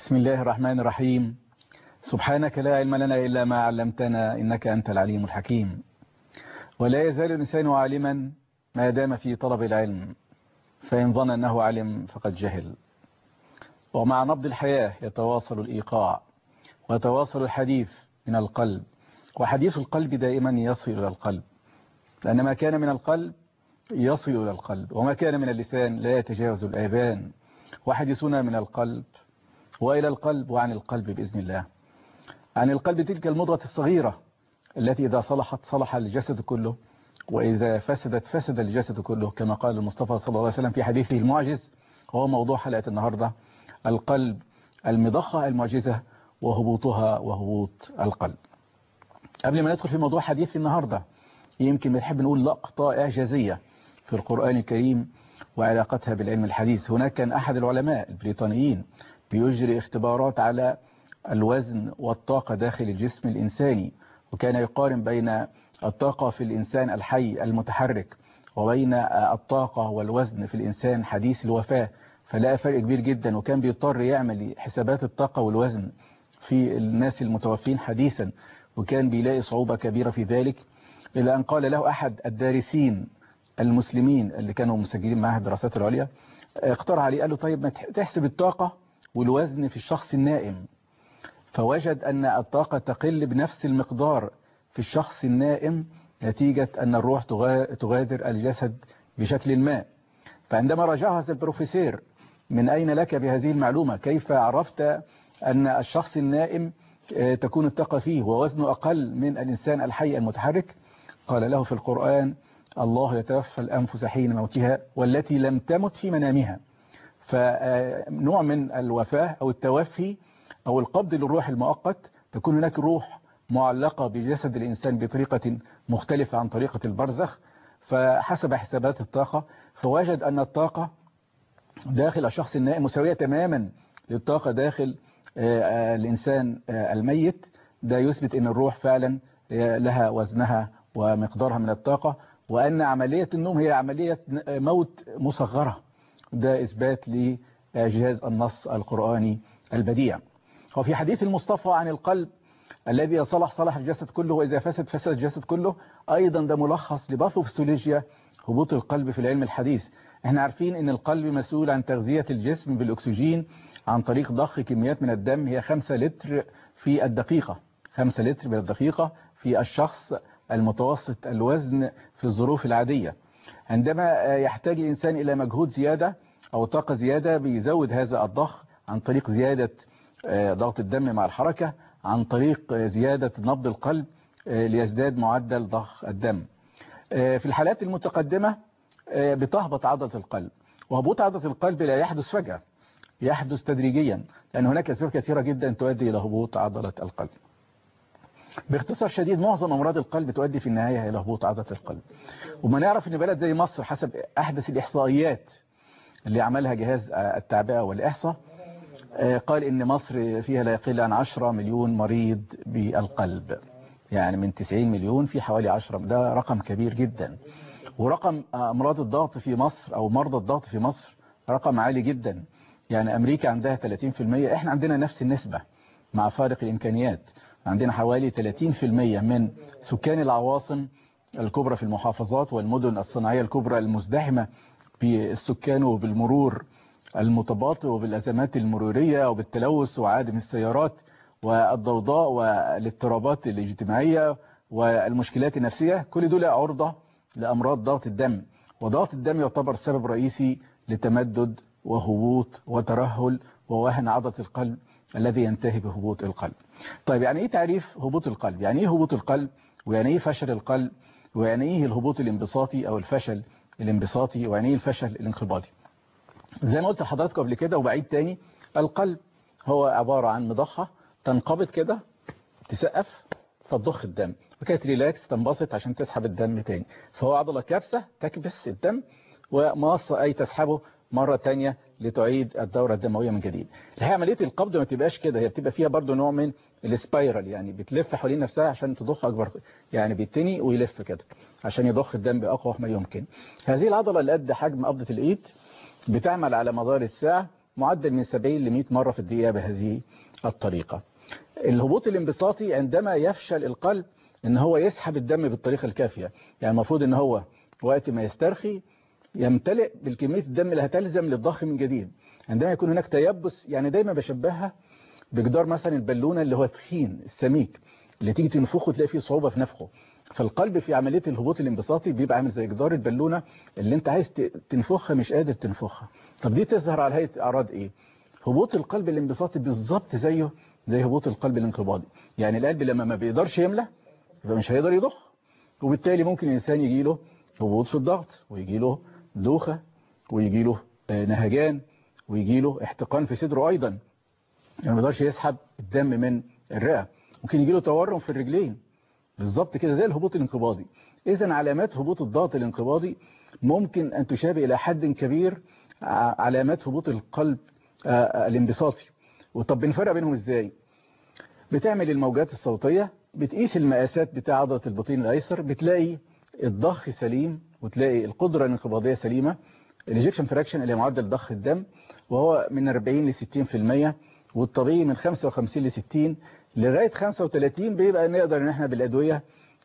بسم الله الرحمن الرحيم سبحانك لا علم لنا إلا ما علمتنا إنك أنت العليم الحكيم ولا يزال الإنسان عالما ما دام في طلب العلم فإن ظن أنه علم فقد جهل ومع نبض الحياة يتواصل الإيقاع ويتواصل الحديث من القلب وحديث القلب دائما يصل إلى القلب لأن ما كان من القلب يصل إلى القلب وما كان من اللسان لا يتجاوز الآذان وحديثنا من القلب وإلى القلب وعن القلب بإذن الله عن القلب تلك المضغة الصغيرة التي إذا صلحت صلح الجسد كله وإذا فسدت فسد الجسد كله كما قال المصطفى صلى الله عليه وسلم في حديثه المعجز وهو موضوع حلقة النهاردة القلب المضخة المعجزة وهبوطها وهبوط القلب قبل ما ندخل في موضوع حديث النهاردة يمكن بنحب نقول لقطة إعجازية في القرآن الكريم وعلاقتها بالعلم الحديث هناك كان أحد العلماء البريطانيين بيجري اختبارات على الوزن والطاقة داخل الجسم الإنساني وكان يقارن بين الطاقة في الإنسان الحي المتحرك وبين الطاقة والوزن في الإنسان حديث الوفاة فلقى فرق كبير جدا وكان بيضطر يعمل حسابات الطاقة والوزن في الناس المتوفين حديثا وكان بيلاقي صعوبة كبيرة في ذلك إلى أن قال له أحد الدارسين المسلمين اللي كانوا مسجلين معاه الدراسات العليا اقترح عليه قال له طيب ما تحسب الطاقة والوزن في الشخص النائم فوجد أن الطاقة تقل بنفس المقدار في الشخص النائم نتيجة أن الروح تغادر الجسد بشكل ما فعندما راجعه هذا البروفيسور من أين لك بهذه المعلومة كيف عرفت أن الشخص النائم تكون الطاقة فيه ووزنه أقل من الإنسان الحي المتحرك قال له في القرآن الله يتوفى الأنفس حين موتها والتي لم تمت في منامها فنوع من الوفاة أو التوفي أو القبض للروح المؤقت تكون هناك روح معلقة بجسد الإنسان بطريقة مختلفة عن طريقة البرزخ فحسب حسابات الطاقة فوجد أن الطاقة داخل الشخص النائم مساوية تماما للطاقة داخل الإنسان الميت ده يثبت أن الروح فعلا لها وزنها ومقدارها من الطاقة وأن عملية النوم هي عملية موت مصغرة ده إثبات لجهاز النص القرآني البديع وفي حديث المصطفى عن القلب الذي صلح صلح الجسد كله وإذا فسد فسد الجسد كله أيضا ده ملخص لباثوفيسيولوجيا هبوط القلب في العلم الحديث احنا عارفين ان القلب مسؤول عن تغذية الجسم بالأكسجين عن طريق ضخ كميات من الدم هي 5 لتر في الدقيقة 5 لتر من الدقيقة في الشخص المتوسط الوزن في الظروف العادية عندما يحتاج الإنسان إلى مجهود زيادة أو طاقة زيادة بيزود هذا الضخ عن طريق زيادة ضغط الدم مع الحركة عن طريق زيادة نبض القلب ليزداد معدل ضخ الدم في الحالات المتقدمة بتهبط عضلة القلب وهبوط عضلة القلب لا يحدث فجأة يحدث تدريجيا لأن هناك أسباب كثيرة جدا تؤدي إلى هبوط عضلة القلب باختصار شديد معظم أمراض القلب تؤدي في النهاية إلى هبوط عضلة القلب وما نعرف أن بلد زي مصر حسب أحدث الإحصائيات اللي عملها جهاز التعبئة والإحصاء قال إن مصر فيها لا يقل عن 10 مليون مريض بالقلب يعني من 90 مليون في حوالي 10 ده رقم كبير جدا ورقم أمراض الضغط في مصر أو مرضى الضغط في مصر رقم عالي جدا يعني أمريكا عندها 30% إحنا عندنا نفس النسبة مع فارق الإمكانيات عندنا حوالي 30% من سكان العواصم الكبرى في المحافظات والمدن الصناعية الكبرى المزدحمة بالسكان وبالمرور المتباطئ وبالأزمات المرورية وبالتلوث وعادم السيارات والضوضاء والاضطرابات الاجتماعية والمشكلات النفسية كل دول عرضة لأمراض ضغط الدم وضغط الدم يعتبر سبب رئيسي لتمدد وهبوط وترهل ووهن عضلة القلب الذي ينتهي بهبوط القلب طيب يعني ايه تعريف هبوط القلب يعني ايه هبوط القلب ويعني ايه فشل القلب ويعني ايه الهبوط الانبساطي او الفشل الانبساطي ويعني ايه الفشل الانقباضي زي ما قلت لحضراتكم قبل كده وبعيد تاني القلب هو عبارة عن مضخة تنقبض كده تسقف فتضخ الدم وكانت ريلاكس تنبسط عشان تسحب الدم تاني فهو عضلة كبسة تكبس الدم وماصة أي تسحبه مرة تانية لتعيد الدورة الدموية من جديد الحقيقة عملية القبض ما تبقاش كده هي بتبقى فيها برضو نوع من السبايرال يعني بتلف حوالين نفسها عشان تضخ أكبر يعني بيتني ويلف كده عشان يضخ الدم بأقوى ما يمكن هذه العضلة اللي قد حجم قبضة الإيد بتعمل على مدار الساعة معدل من 70 ل 100 مرة في الدقيقة بهذه الطريقة الهبوط الانبساطي عندما يفشل القلب ان هو يسحب الدم بالطريقة الكافية يعني المفروض ان هو وقت ما يسترخي يمتلئ بالكمية الدم اللي هتلزم للضخ من جديد عندما يكون هناك تيبس يعني دايما بشبهها بجدار مثلا البالونة اللي هو تخين السميك اللي تيجي تنفخه تلاقي فيه صعوبة في نفخه فالقلب في عملية الهبوط الانبساطي بيبقى عامل زي جدار البالونة اللي انت عايز تنفخها مش قادر تنفخها طب دي تظهر على هيئة اعراض ايه هبوط القلب الانبساطي بالظبط زيه زي هبوط القلب الانقباضي يعني القلب لما ما بيقدرش يملى يبقى مش هيقدر يضخ وبالتالي ممكن الانسان يجي له هبوط في الضغط ويجي له دوخة ويجي له نهجان ويجي له احتقان في صدره ايضا يعني ما يقدرش يسحب الدم من الرئة ممكن يجي له تورم في الرجلين بالظبط كده زي الهبوط الانقباضي اذا علامات هبوط الضغط الانقباضي ممكن ان تشابه الى حد كبير علامات هبوط القلب الانبساطي وطب بنفرق بينهم ازاي بتعمل الموجات الصوتية بتقيس المقاسات بتاع عضلة البطين الايسر بتلاقي الضخ سليم وتلاقي القدرة الانقباضية سليمة الاجكشن فراكشن اللي معدل ضخ الدم وهو من 40 ل 60% والطبيعي من 55 ل 60 لغاية 35 بيبقى نقدر ان احنا بالادوية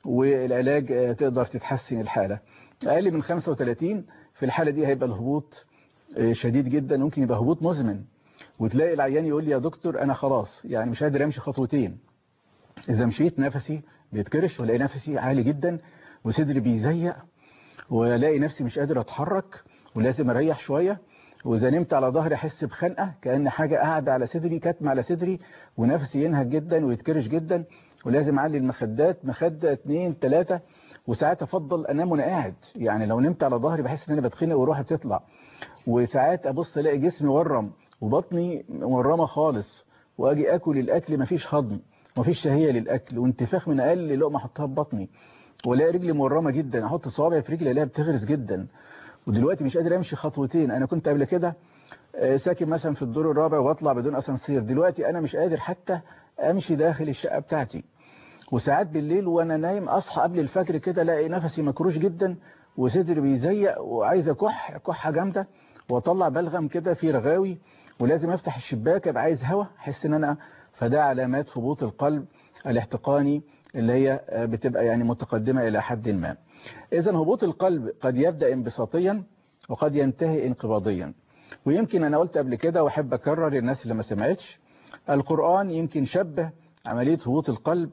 والعلاج تقدر تتحسن الحالة اقل من 35 في الحالة دي هيبقى الهبوط شديد جدا ممكن يبقى هبوط مزمن وتلاقي العيان يقول لي يا دكتور انا خلاص يعني مش قادر امشي خطوتين اذا مشيت نفسي بيتكرش والاقي نفسي عالي جدا وصدري بيزيق والاقي نفسي مش قادر اتحرك ولازم اريح شوية واذا نمت على ظهري احس بخنقه كان حاجه قاعده على صدري كاتمه على صدري ونفسي ينهج جدا ويتكرش جدا ولازم اعلي المخدات مخده اتنين تلاتة وساعات افضل انام وانا قاعد يعني لو نمت على ظهري بحس ان انا بتخنق وروحي بتطلع وساعات ابص الاقي جسمي ورم وبطني مورمه خالص واجي اكل الاكل مفيش هضم مفيش شهيه للاكل وانتفاخ من اقل لقمه احطها في بطني والاقي رجلي مورمه جدا احط صوابعي في رجلي الاقيها بتغرز جدا ودلوقتي مش قادر امشي خطوتين انا كنت قبل كده ساكن مثلا في الدور الرابع واطلع بدون اسانسير دلوقتي انا مش قادر حتى امشي داخل الشقه بتاعتي وساعات بالليل وانا نايم اصحى قبل الفجر كده الاقي نفسي مكروش جدا وصدري بيزيق وعايز اكح كحه جامده واطلع بلغم كده في رغاوي ولازم افتح الشباك ابقى عايز هوا احس ان انا فده علامات هبوط القلب الاحتقاني اللي هي بتبقى يعني متقدمه الى حد ما إذا هبوط القلب قد يبدأ انبساطيا وقد ينتهي انقباضيا ويمكن أنا قلت قبل كده وأحب أكرر للناس اللي ما سمعتش القرآن يمكن شبه عملية هبوط القلب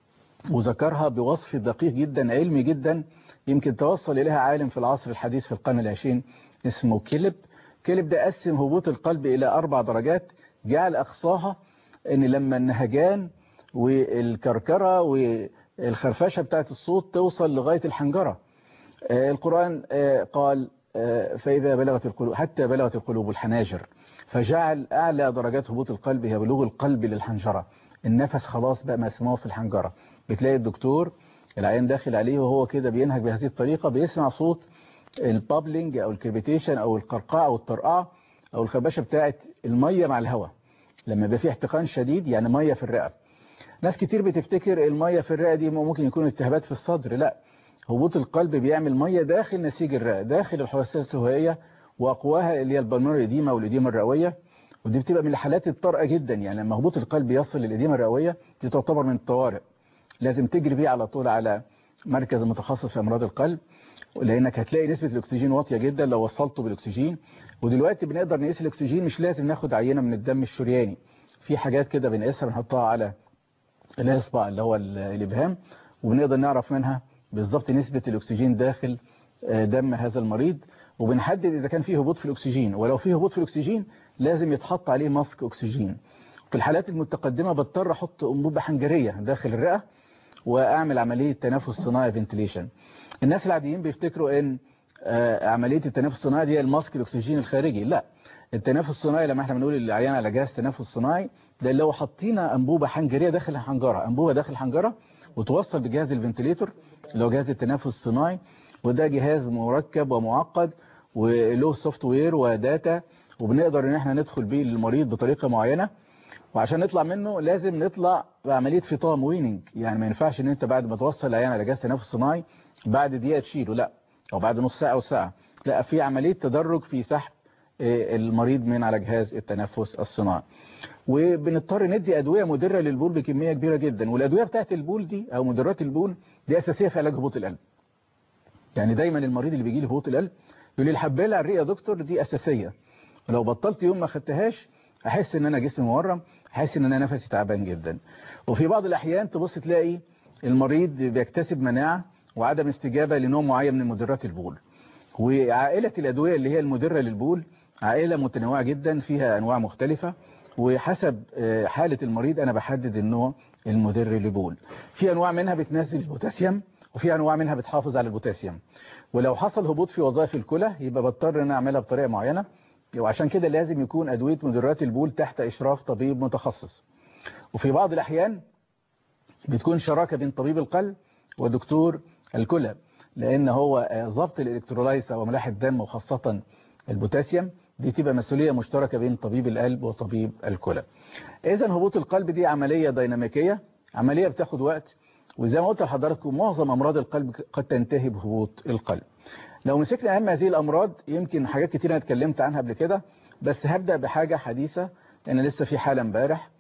وذكرها بوصف دقيق جدا علمي جدا يمكن توصل إليها عالم في العصر الحديث في القرن العشرين اسمه كيلب كيلب ده قسم هبوط القلب إلى أربع درجات جعل أقصاها أن لما النهجان والكركرة والخرفشة بتاعت الصوت توصل لغاية الحنجرة القرآن قال فإذا بلغت القلوب حتى بلغت القلوب الحناجر فجعل أعلى درجات هبوط القلب هي بلوغ القلب للحنجرة النفس خلاص بقى مسموع في الحنجرة بتلاقي الدكتور العيان داخل عليه وهو كده بينهج بهذه الطريقة بيسمع صوت البابلينج أو الكربيتيشن أو القرقعة أو الطرقعة أو الخباشة بتاعت المية مع الهواء لما يبقى في احتقان شديد يعني مية في الرئة ناس كتير بتفتكر المية في الرئة دي ممكن يكون التهابات في الصدر لا هبوط القلب بيعمل مية داخل نسيج الرئة داخل الحواسات الهوائية وأقواها اللي هي البلمونري إديمة والإديمة الرئوية ودي بتبقى من الحالات الطارئة جدا يعني لما هبوط القلب يصل للإديمة الرئوية دي تعتبر من الطوارئ لازم تجري بيه على طول على مركز متخصص في أمراض القلب لأنك هتلاقي نسبة الأكسجين واطية جدا لو وصلته بالأكسجين ودلوقتي بنقدر نقيس الأكسجين مش لازم ناخد عينة من الدم الشرياني في حاجات كده بنقيسها بنحطها على الإصبع اللي هو الإبهام وبنقدر نعرف منها بالظبط نسبة الأكسجين داخل دم هذا المريض وبنحدد إذا كان فيه هبوط في الأكسجين ولو فيه هبوط في الأكسجين لازم يتحط عليه ماسك أكسجين في الحالات المتقدمة بضطر أحط أنبوبة حنجرية داخل الرئة وأعمل عملية تنفس صناعي فنتليشن الناس العاديين بيفتكروا ان عملية التنفس الصناعي دي الماسك الاكسجين الخارجي لا التنفس الصناعي لما احنا بنقول للعيان على جهاز تنفس صناعي ده لو حطينا انبوبة حنجرية داخل الحنجرة انبوبة داخل الحنجرة وتوصل بجهاز الفنتليتور اللي هو جهاز التنفس الصناعي وده جهاز مركب ومعقد وله سوفت وير وداتا وبنقدر ان احنا ندخل بيه للمريض بطريقة معينة وعشان نطلع منه لازم نطلع بعملية فطام ويننج يعني ما ينفعش ان انت بعد ما توصل العيان على جهاز تنفس صناعي بعد دقيقة تشيله لا او بعد نص ساعة او ساعة لا في عملية تدرج في سحب المريض من على جهاز التنفس الصناعي وبنضطر ندي أدوية مدرة للبول بكمية كبيرة جدا والأدوية بتاعت البول دي أو مدرات البول دي أساسية في علاج هبوط القلب يعني دايما المريض اللي بيجي له هبوط القلب يقول لي الحبالة على الرئة يا دكتور دي أساسية ولو بطلت يوم ما خدتهاش أحس إن أنا جسمي مورم أحس إن أنا نفسي تعبان جدا وفي بعض الأحيان تبص تلاقي المريض بيكتسب مناعة وعدم استجابة لنوع معين من مدرات البول وعائلة الأدوية اللي هي المدرة للبول عائلة متنوعة جدا فيها أنواع مختلفة وحسب حالة المريض أنا بحدد النوع المدر للبول في أنواع منها بتنزل البوتاسيوم وفي أنواع منها بتحافظ على البوتاسيوم ولو حصل هبوط في وظائف الكلى يبقى بضطر ان اعملها بطريقة معينة وعشان كده لازم يكون أدوية مدرات البول تحت إشراف طبيب متخصص وفي بعض الأحيان بتكون شراكة بين طبيب القلب ودكتور الكلى لأن هو ضبط الإلكترولايس أو ملاح الدم وخاصة البوتاسيوم دي تبقى مسؤولية مشتركة بين طبيب القلب وطبيب الكلى إذا هبوط القلب دي عملية ديناميكية عملية بتاخد وقت وزي ما قلت لحضراتكم معظم أمراض القلب قد تنتهي بهبوط القلب لو مسكنا أهم هذه الأمراض يمكن حاجات كتير أنا اتكلمت عنها قبل كده بس هبدأ بحاجة حديثة لأن لسه في حالة امبارح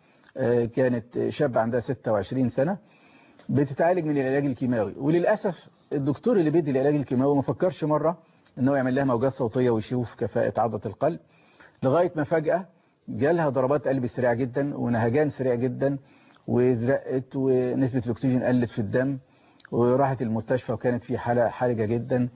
كانت شاب عندها 26 سنة بتتعالج من العلاج الكيماوي وللأسف الدكتور اللي بيدي العلاج الكيماوي ما فكرش مرة انه يعمل لها موجات صوتية ويشوف كفاءة عضلة القلب لغاية ما فجأة جالها ضربات قلب سريعة جدا ونهجان سريع جدا وزرقت ونسبة الأكسجين قلت في الدم وراحت المستشفى وكانت في حالة حرجة جدا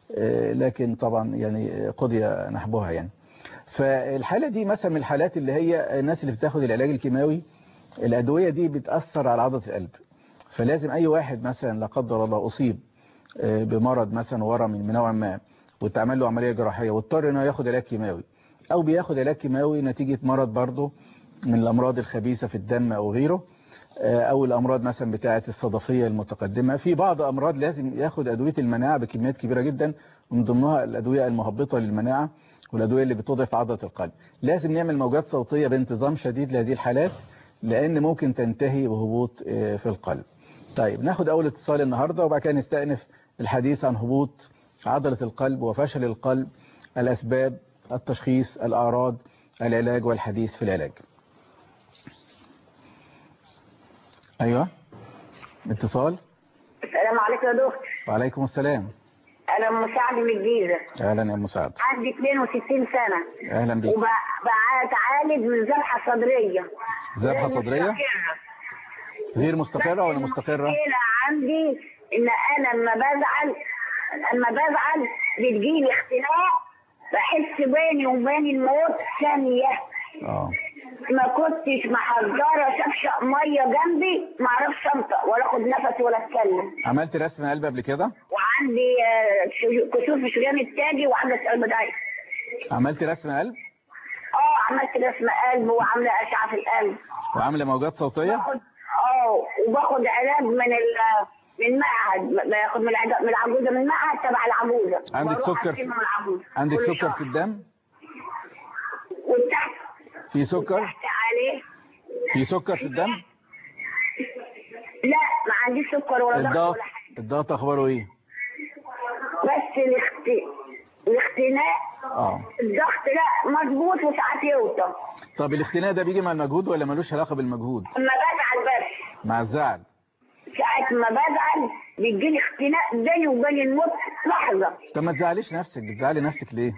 لكن طبعا يعني قضي نحبها يعني فالحالة دي مثلا من الحالات اللي هي الناس اللي بتاخد العلاج الكيماوي الأدوية دي بتأثر على عضلة القلب فلازم أي واحد مثلا لا قدر الله أصيب بمرض مثلا ورم من نوع ما وتعمل له عملية جراحية واضطر انه ياخد علاج كيماوي او بياخد علاج كيماوي نتيجة مرض برضه من الامراض الخبيثة في الدم او غيره او الامراض مثلا بتاعة الصدفية المتقدمة في بعض امراض لازم ياخد ادوية المناعة بكميات كبيرة جدا ومن ضمنها الادوية المهبطة للمناعة والادوية اللي بتضعف عضلة القلب لازم نعمل موجات صوتية بانتظام شديد لهذه الحالات لان ممكن تنتهي بهبوط في القلب طيب ناخد اول اتصال النهاردة وبعد كده نستأنف الحديث عن هبوط عضلة القلب وفشل القلب الأسباب التشخيص الأعراض العلاج والحديث في العلاج أيوة اتصال السلام عليكم يا دكتور وعليكم السلام أنا أم سعد من الجيزة أهلا يا أم سعد عندي 62 سنة أهلا بيك وبعالج من ذبحة صدرية ذبحة صدرية غير مستقرة ولا مستقرة؟ المشكلة عندي إن أنا لما بزعل لما بزعل بتجيلي اختناق بحس بيني وبين الموت ثانية اه ما كنتش محضرة شفشق مية جنبي ما اعرفش انطق ولا اخد نفس ولا اتكلم عملت رسم قلب قبل كده؟ وعندي كسور في شريان التاجي وعندي قلب ضعيف عملت رسم قلب؟ اه عملت رسم قلب وعاملة اشعة في القلب وعاملة موجات صوتية؟ باخد اه وباخد علاج من ال من معهد باخد من العج- من العجوزه من معهد تبع العجوزه عندك بروح سكر أستلم من العجوزه عندك كل سكر شهر. في الدم؟ والتحت في سكر؟ تحت عليه في سكر في الدم؟ لا ما عنديش سكر ولا ضغط الضغط ولا حاجه الضغط اخباره ايه؟ بس الاخت... الاختناق اه الضغط لا مظبوط وساعات يوطى طب الاختناق ده بيجي مع المجهود ولا ملوش علاقة بالمجهود؟ اما بزعل بس مع الزعل ساعة ما بزعل بيجيلي اختناق بيني وبين الموت لحظة طب ما تزعليش نفسك بتزعلي نفسك ليه؟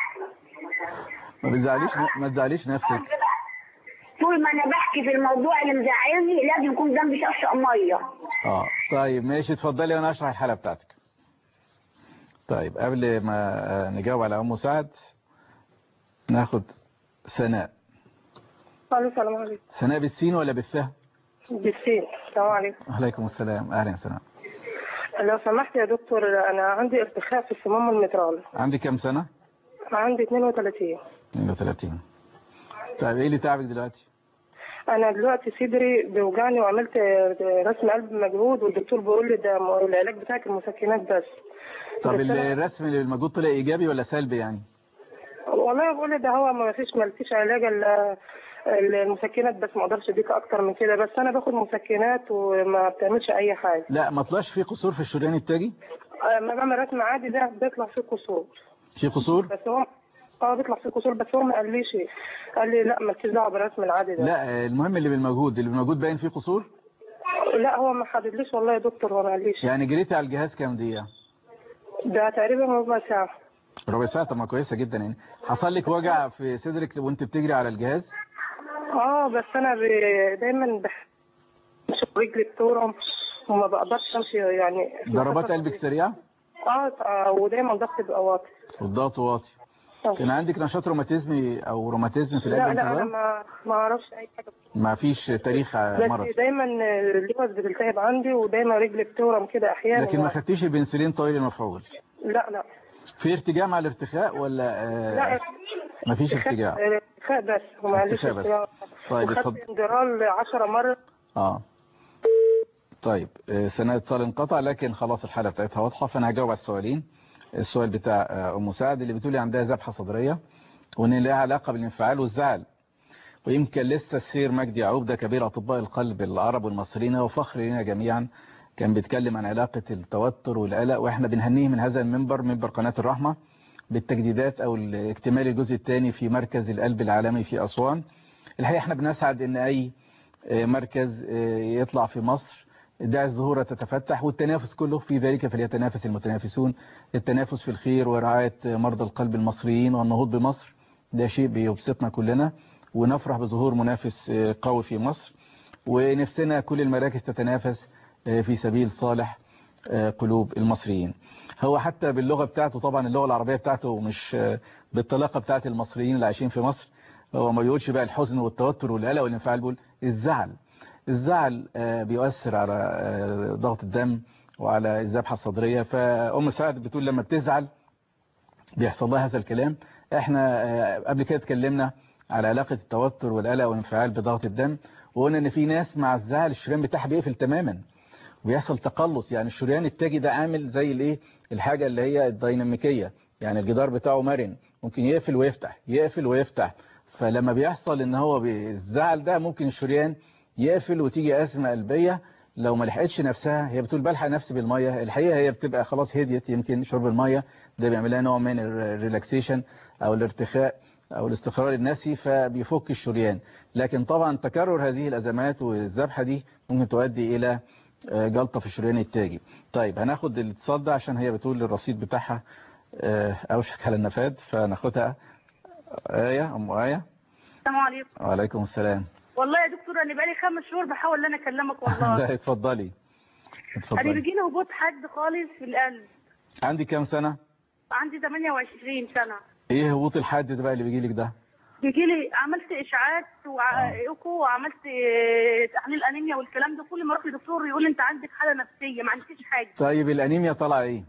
ما بتزعليش ما تزعليش نفسك طول ما انا بحكي في الموضوع اللي مزعلني لازم يكون جنبي شفشق ميه اه طيب ماشي اتفضلي وانا اشرح الحالة بتاعتك طيب قبل ما آه، نجاوب على ام سعد ناخد سناء الو السلام عليكم سناء بالسين ولا بالثاء بالسين السلام عليكم عليكم السلام اهلا يا سناء لو سمحت يا دكتور انا عندي ارتخاء في الصمام المترال عندك كام سنة عندي 32 32 طيب ايه اللي تعبك دلوقتي انا دلوقتي صدري بيوجعني وعملت رسم قلب مجهود والدكتور بيقول لي ده م- العلاج بتاعك المسكنات بس طب بس أنا- الرسم المجهود طلع ايجابي ولا سلبي يعني والله بيقول لي ده هو ما فيش ما فيش علاج ال- المسكنات بس ما اقدرش اديك اكتر من كده بس انا باخد مسكنات وما بتعملش اي حاجه لا ما طلعش فيه قصور في الشريان التاجي لما بعمل رسم عادي ده بيطلع فيه قصور في قصور بس هو اه بيطلع في كسور بس هو ما قاليش قال لي لا مالكيش دعوه بالرسم العادي ده لا آه، المهم اللي بالموجود اللي بالموجود باين فيه قصور لا هو ما حددليش والله يا دكتور هو ما قاليش يعني جريتي على الجهاز كام دقيقة ده تقريبا ربع ساعه ربع ساعة طب ما كويسة جدا يعني حصل لك وجع في صدرك وانت بتجري على الجهاز اه بس انا ب- دايما بح رجلي بتورم وما بقدرش امشي يعني ضربات قلبك سريعة اه آه، ودايما ضغطي بيبقى واطي والضغط واطي آه. كان عندك نشاط روماتيزمي او روماتيزم في لا القلب لا انا انتظار ما ما اعرفش اي حاجه ما فيش تاريخ مرض بس دايما اللوز بتلتهب عندي ودايما رجلي بتورم كده احيانا لكن ما يعني. خدتيش البنسلين طويل المفعول لا لا في ارتجاع مع الارتخاء ولا آه لا ما فيش ارتجاع ارتخاء بس وما عنديش ارتخاء بس. ارتجاع طيب وخدت اتفضل اندرال 10 مرة اه طيب آه، سنة اتصال انقطع لكن خلاص الحالة بتاعتها واضحة فانا هجاوب على السؤالين السؤال بتاع آه، ام سعد اللي بتقولي عندها ذبحة صدرية وان لها علاقة بالانفعال والزعل ويمكن لسه السير مجدي يعقوب ده كبير اطباء القلب العرب والمصريين وفخر لنا جميعا كان بيتكلم عن علاقة التوتر والقلق واحنا بنهنيه من هذا المنبر منبر قناة الرحمة بالتجديدات او اكتمال الجزء الثاني في مركز القلب العالمي في اسوان الحقيقة احنا بنسعد ان اي آه، مركز آه، يطلع في مصر داعي الظهور تتفتح والتنافس كله في ذلك فليتنافس المتنافسون التنافس في الخير ورعاية مرضى القلب المصريين والنهوض بمصر ده شيء بيبسطنا كلنا ونفرح بظهور منافس آه، قوي في مصر ونفسنا كل المراكز تتنافس آه، في سبيل صالح آه، قلوب المصريين هو حتى باللغة بتاعته طبعا اللغة العربية بتاعته مش آه، بالطلاقة بتاعت المصريين اللي عايشين في مصر هو ما بيقولش بقى الحزن والتوتر والقلق والانفعال بيقول الزعل الزعل آه، بيؤثر على آه، ضغط الدم وعلى الذبحة الصدرية فأم سعد بتقول لما بتزعل بيحصل لها هذا الكلام احنا آه، قبل كده اتكلمنا على علاقة التوتر والقلق والانفعال بضغط الدم وقلنا ان في ناس مع الزعل الشريان بتاعها بيقفل تماما ويحصل تقلص يعني الشريان التاجي ده عامل زي الايه الحاجة اللي هي الديناميكية يعني الجدار بتاعه مرن ممكن يقفل ويفتح يقفل ويفتح فلما بيحصل ان هو بالزعل ده ممكن الشريان يقفل وتيجي أزمة قلبية لو ما لحقتش نفسها هي بتقول بلحق نفسي بالمية الحقيقة هي بتبقى خلاص هديت يمكن شرب المية ده بيعمل لها نوع من الريلاكسيشن او الارتخاء او الاستقرار النفسي فبيفك الشريان لكن طبعا تكرر هذه الازمات والذبحة دي ممكن تؤدي الى آه، جلطة في الشريان التاجي طيب هناخد الاتصال ده عشان هي بتقول الرصيد بتاعها آه، اوشك على النفاد فناخدها آية ام آية السلام عليكم وعليكم السلام والله يا دكتور انا بقالي خمس شهور بحاول ان انا اكلمك والله لا اتفضلي انا اتفضلي بيجي لي هبوط حد خالص في القلب عندي كام سنة عندي 28 سنه ايه هبوط الحد ده بقى اللي بيجي لك ده بيجي لي عملت اشاعات وايكو وعملت آه، تحليل انيميا والكلام ده كل ما اروح لدكتور يقول لي انت عندك حاله نفسيه ما عندكيش حاجه طيب الانيميا طالعه ايه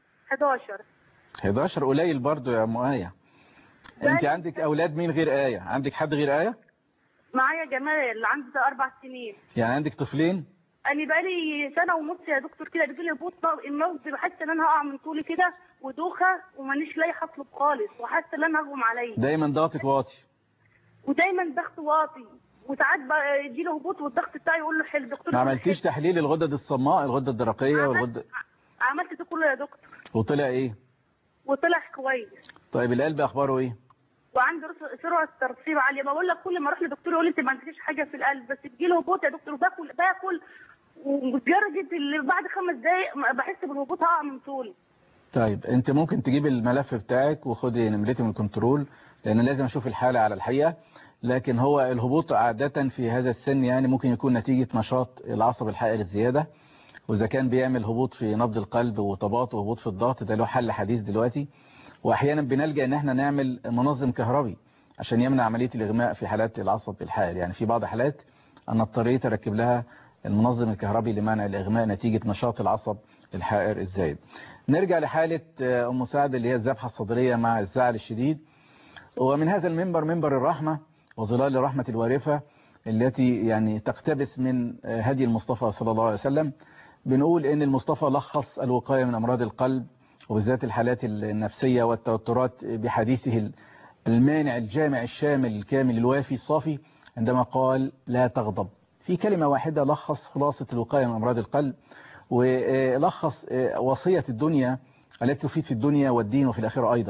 11 11 قليل برضو يا ام آية انت عندك اولاد مين غير آية عندك حد غير آية معايا جمال عنده اربع سنين يعني عندك طفلين انا بقالي سنه ونص يا دكتور كده بيجي لي هبوط الموت بحس ان انا هقع من طولي كده ودوخه ومانيش لاقي اطلب خالص وحاسه ان انا هغم عليا دايما ضغطك واطي ودايما ضغط واطي وساعات بقى يجي له هبوط والضغط بتاعي يقول له حلو دكتور ما يقول له عملتيش حلو. تحليل الغدد الصماء الغدة الدرقية والغدة عملت ده كله يا دكتور وطلع ايه وطلع كويس طيب القلب اخباره ايه وعنده رس- سرعه ترسيب عاليه بقول لك كل ما اروح لدكتور يقول لي انت ما عندكيش حاجه في القلب بس تجي له هبوط يا دكتور باكل باكل ولدرجه اللي بعد خمس دقائق ما بحس بالهبوط هقع من طولي طيب انت ممكن تجيب الملف بتاعك وخدي نمرتي من الكنترول لان لازم اشوف الحالة على الحقيقة لكن هو الهبوط عادة في هذا السن يعني ممكن يكون نتيجة نشاط العصب الحائر الزيادة واذا كان بيعمل هبوط في نبض القلب وطبات وهبوط في الضغط ده له حل حديث دلوقتي واحيانا بنلجأ ان احنا نعمل منظم كهربي عشان يمنع عملية الاغماء في حالات العصب الحائر يعني في بعض حالات انا اضطريت اركب لها المنظم الكهربي لمنع الاغماء نتيجة نشاط العصب الحائر الزايد نرجع لحالة آه، ام سعد اللي هي الذبحة الصدرية مع الزعل الشديد ومن هذا المنبر منبر الرحمة وظلال الرحمة الوارفة التي يعني تقتبس من آه، هدي المصطفى صلى الله عليه وسلم بنقول ان المصطفى لخص الوقاية من امراض القلب وبالذات الحالات النفسية والتوترات بحديثه المانع الجامع الشامل الكامل الوافي الصافي عندما قال لا تغضب في كلمة واحدة لخص خلاصة الوقاية من أمراض القلب ولخص وصية الدنيا التي تفيد في الدنيا والدين وفي الآخرة أيضا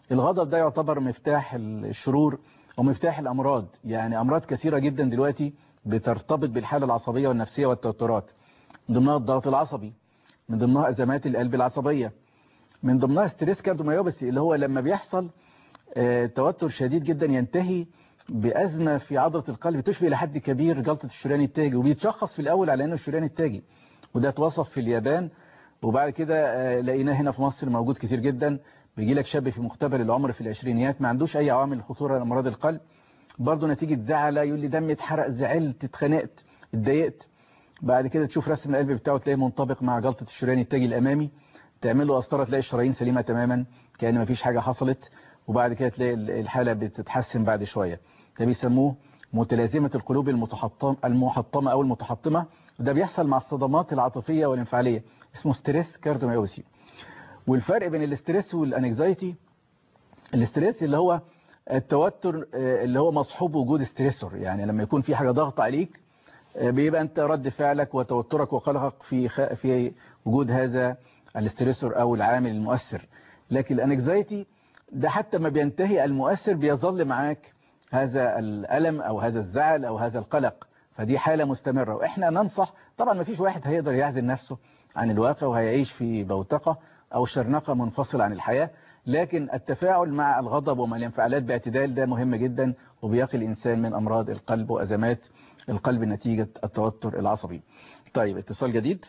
الغضب ده يعتبر مفتاح الشرور ومفتاح الأمراض يعني أمراض كثيرة جدا دلوقتي بترتبط بالحالة العصبية والنفسية والتوترات من ضمنها الضغط العصبي من ضمنها أزمات القلب العصبية من ضمنها ستريس كارديوميوباثي اللي هو لما بيحصل آه، توتر شديد جدا ينتهي بأزمة في عضلة القلب تشبه إلى حد كبير جلطة الشريان التاجي وبيتشخص في الأول على أنه الشريان التاجي وده اتوصف في اليابان وبعد كده آه، لقيناه هنا في مصر موجود كتير جدا بيجي لك شاب في مقتبل العمر في العشرينيات ما عندوش أي عوامل خطورة لأمراض القلب برضه نتيجة زعل يقول لي دمي اتحرق زعلت اتخنقت اتضايقت بعد كده تشوف رسم القلب بتاعه تلاقيه منطبق مع جلطة الشريان التاجي الأمامي تعمل له قسطره تلاقي الشرايين سليمة تماما كأن مفيش حاجة حصلت وبعد كده تلاقي الحالة بتتحسن بعد شوية ده بيسموه متلازمة القلوب المتحطمة المحطمة أو المتحطمة وده بيحصل مع الصدمات العاطفية والانفعالية اسمه ستريس كارديوميوباثي والفرق بين الاستريس والانكزايتي الاستريس اللي هو التوتر آه، اللي هو مصحوب وجود ستريسور يعني لما يكون في حاجة ضغط عليك آه، بيبقى انت رد فعلك وتوترك وقلقك في خ... في وجود هذا الاستريسور او العامل المؤثر لكن الانكزايتي ده حتى ما بينتهي المؤثر بيظل معاك هذا الألم أو هذا الزعل أو هذا القلق فدي حالة مستمرة وإحنا ننصح طبعا ما فيش واحد هيقدر يعزل نفسه عن الواقع وهيعيش في بوتقة أو شرنقة منفصل عن الحياة لكن التفاعل مع الغضب ومع الانفعالات باعتدال ده مهم جدا وبيقي الإنسان من أمراض القلب وأزمات القلب نتيجة التوتر العصبي طيب اتصال جديد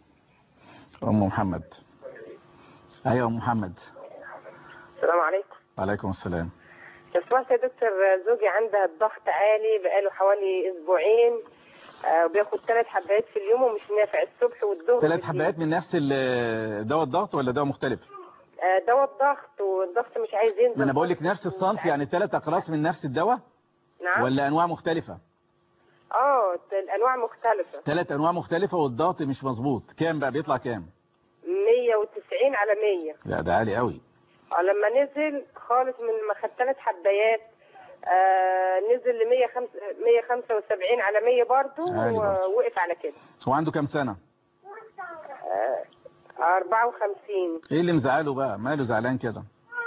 أم محمد أيوة أم محمد السلام عليكم وعليكم السلام لو سمحت يا دكتور زوجي عنده الضغط عالي بقاله حوالي اسبوعين آه، وبياخد ثلاث حبات في اليوم ومش نافع الصبح والظهر ثلاث والليل. حبات من نفس ال- دواء الضغط ولا دواء مختلف آه، دواء الضغط والضغط مش عايز ينزل ما انا بقول لك خالص. نفس الصنف يعني ثلاث اقراص من نفس الدواء نعم ولا انواع مختلفة اه الانواع مختلفه ثلاث انواع مختلفة والضغط مش مظبوط كام بقى بيطلع كام 190 على 100 لا ده عالي قوي اه لما نزل خالص من ما خد ثلاث حبايات آه نزل ل 175 على 100 برضه عالي برضه. ووقف على كده هو عنده كام سنة آه 54 ايه اللي مزعله بقى ماله زعلان كده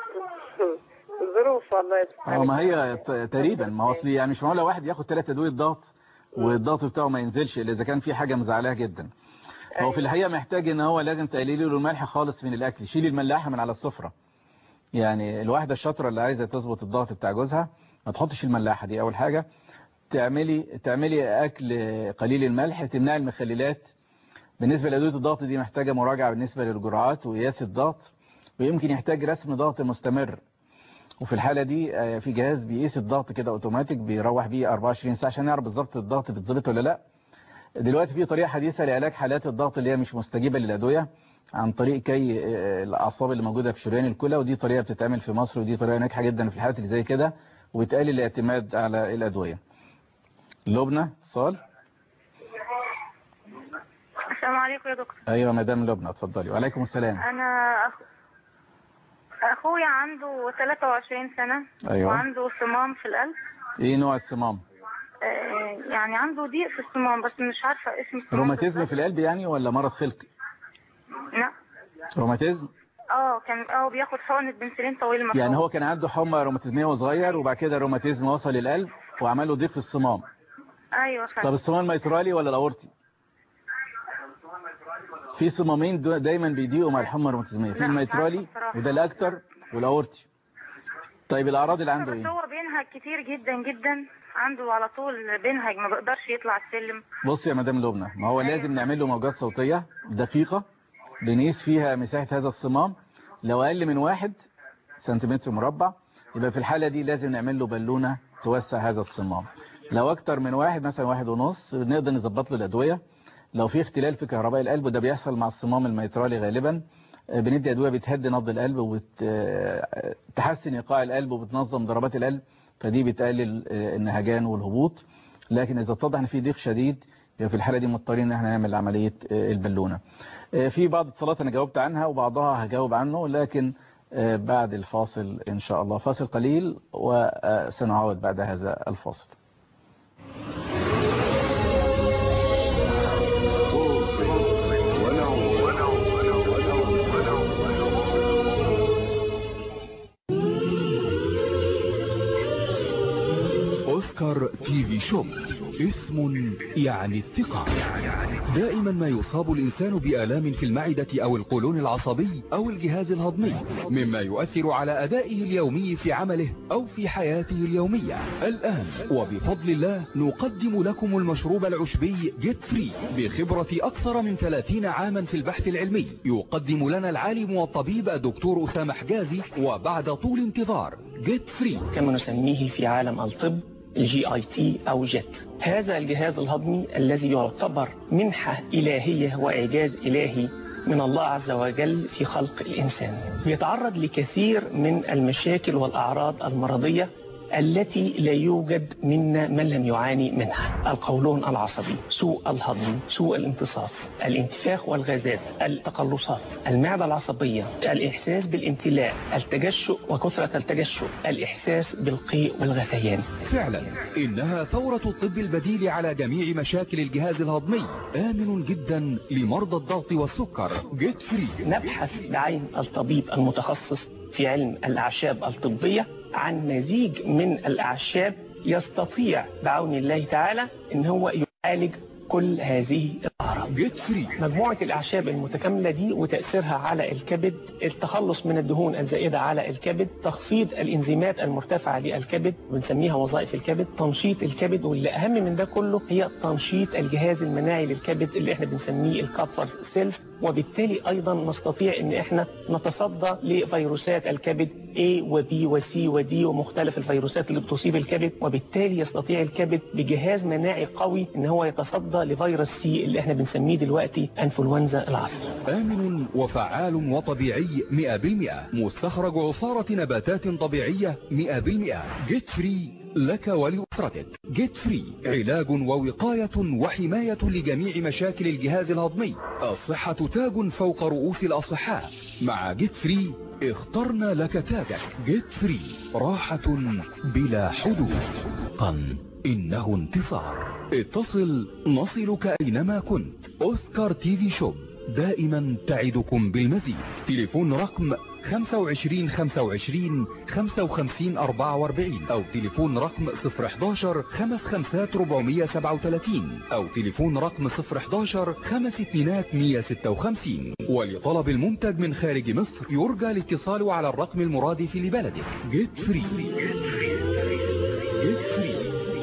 ظروف والله اه ما هي ت- تقريبا ما هو اصل يعني مش معقول واحد ياخد ثلاث ادويه ضغط والضغط بتاعه ما ينزلش الا اذا كان في حاجه مزعلاه جدا هو في الحقيقه محتاج ان هو لازم تقللي له الملح خالص من الاكل شيلي الملاحه من على السفره يعني الواحده الشاطره اللي عايزه تظبط الضغط بتاع جوزها ما تحطش الملاحه دي اول حاجه تعملي تعملي اكل قليل الملح تمنعي المخللات بالنسبه لادويه الضغط دي محتاجه مراجعه بالنسبه للجرعات وقياس الضغط ويمكن يحتاج رسم ضغط مستمر وفي الحالة دي آه، في جهاز بيقيس الضغط كده اوتوماتيك بيروح بيه 24 ساعة عشان يعرف بالظبط الضغط بيتظبط ولا لا دلوقتي في طريقة حديثة لعلاج حالات الضغط اللي هي مش مستجيبة للأدوية عن طريق كي آه، الأعصاب اللي موجودة في شريان الكلى ودي طريقة بتتعمل في مصر ودي طريقة ناجحة جدا في الحالات اللي زي كده وبتقلل الاعتماد على الأدوية لبنى اتصال السلام عليكم يا دكتور ايوه مدام لبنى اتفضلي وعليكم السلام انا أخ... اخويا عنده 23 سنة أيوة. وعنده صمام في القلب ايه نوع الصمام آه، يعني عنده ضيق في الصمام بس مش عارفة اسم الصمام روماتيزم بالظبط. في القلب يعني ولا مرض خلقي لا روماتيزم اه كان اه بياخد حقنة بنسلين طويل المفعول يعني هو كان عنده حمى روماتيزمية وهو صغير وبعد كده الروماتيزم وصل للقلب وعمل له ضيق في الصمام ايوه طب فعلا الصمام الميترالي ولا الاورطي في صمامين دو- دايما بيضيقوا مع الحمى الروماتيزمية في لا، مش الميترالي عارفة بصراحة. وده الاكتر والاورطي طيب الاعراض اللي عنده بس ايه هو بينهج كتير جدا جدا عنده على طول بينهج ما بيقدرش يطلع السلم بص يا مدام لبنى ما هو لازم نعمل له موجات صوتية دقيقة بنقيس فيها مساحة هذا الصمام لو اقل من واحد سنتيمتر مربع يبقى في الحالة دي لازم نعمل له بالونة توسع هذا الصمام لو اكتر من واحد مثلا واحد ونص نقدر نظبط له الادوية لو في اختلال في كهرباء القلب وده بيحصل مع الصمام الميترالي غالبا آه، بندي ادويه بتهدي نبض القلب وبتحسن ايقاع القلب وبتنظم ضربات القلب فدي بتقلل آه، النهجان والهبوط لكن اذا اتضح ان في ضيق شديد يبقى في الحاله دي مضطرين ان احنا نعمل عمليه آه، البالونه آه، في بعض الاتصالات انا جاوبت عنها وبعضها هجاوب عنه لكن آه، بعد الفاصل ان شاء الله فاصل قليل وسنعود بعد هذا الفاصل أوسكار تي في شوب اسم يعني الثقة دائما ما يصاب الإنسان بآلام في المعدة أو القولون العصبي أو الجهاز الهضمي مما يؤثر على أدائه اليومي في عمله أو في حياته اليومية الآن وبفضل الله نقدم لكم المشروب العشبي جيت فري بخبرة أكثر من 30 عاما في البحث العلمي يقدم لنا العالم والطبيب الدكتور أسامة حجازي وبعد طول انتظار جيت فري كما نسميه في عالم الطب الجي اي تي او جيت هذا الجهاز الهضمي الذي يعتبر منحة إلهية وإعجاز إلهي من الله عز وجل في خلق الإنسان بيتعرض لكثير من المشاكل والأعراض المرضية التي لا يوجد منا من لم يعاني منها القولون العصبي سوء الهضم سوء الامتصاص الانتفاخ والغازات التقلصات المعدة العصبية الإحساس بالامتلاء التجشؤ وكثرة التجشؤ الإحساس بالقيء والغثيان فعلا إنها ثورة الطب البديل على جميع مشاكل الجهاز الهضمي آمن جدا لمرضى الضغط والسكر جيت فري نبحث بعين الطبيب المتخصص في علم الأعشاب الطبية عن مزيج من الأعشاب يستطيع بعون الله تعالى ان هو يعالج كل هذه الأعراض جيت فري مجموعة الأعشاب المتكاملة دي وتأثيرها على الكبد التخلص من الدهون الزائدة على الكبد تخفيض الإنزيمات المرتفعة للكبد بنسميها وظائف الكبد تنشيط الكبد واللي أهم من ده كله هي تنشيط الجهاز المناعي للكبد اللي احنا بنسميه الكابفرز سيلز وبالتالي أيضا نستطيع ان احنا نتصدى لفيروسات الكبد A و B و C و D ومختلف الفيروسات اللي بتصيب الكبد وبالتالي يستطيع الكبد بجهاز مناعي قوي ان هو يتصدى لفيروس سي اللي احنا بنسميه دلوقتي انفلونزا العصر آمن وفعال وطبيعي 100% مستخرج عصارة نباتات طبيعية 100% جيت فري لك ولأسرتك جيت فري علاج ووقاية وحماية لجميع مشاكل الجهاز الهضمي الصحة تاج فوق رؤوس الأصحاء مع جيت فري اخترنا لك تاجك جيت فري راحة بلا حدود قن إنه انتصار اتصل نصلك أينما كنت أوسكار تي في شوب دائما تعدكم بالمزيد تليفون رقم 25 25 55 44 او تليفون رقم 011 55 437 او تليفون رقم 011 5 2 156 ولطلب المنتج من خارج مصر يرجى الاتصال على الرقم المرادف لبلدك جيت فري جيت فري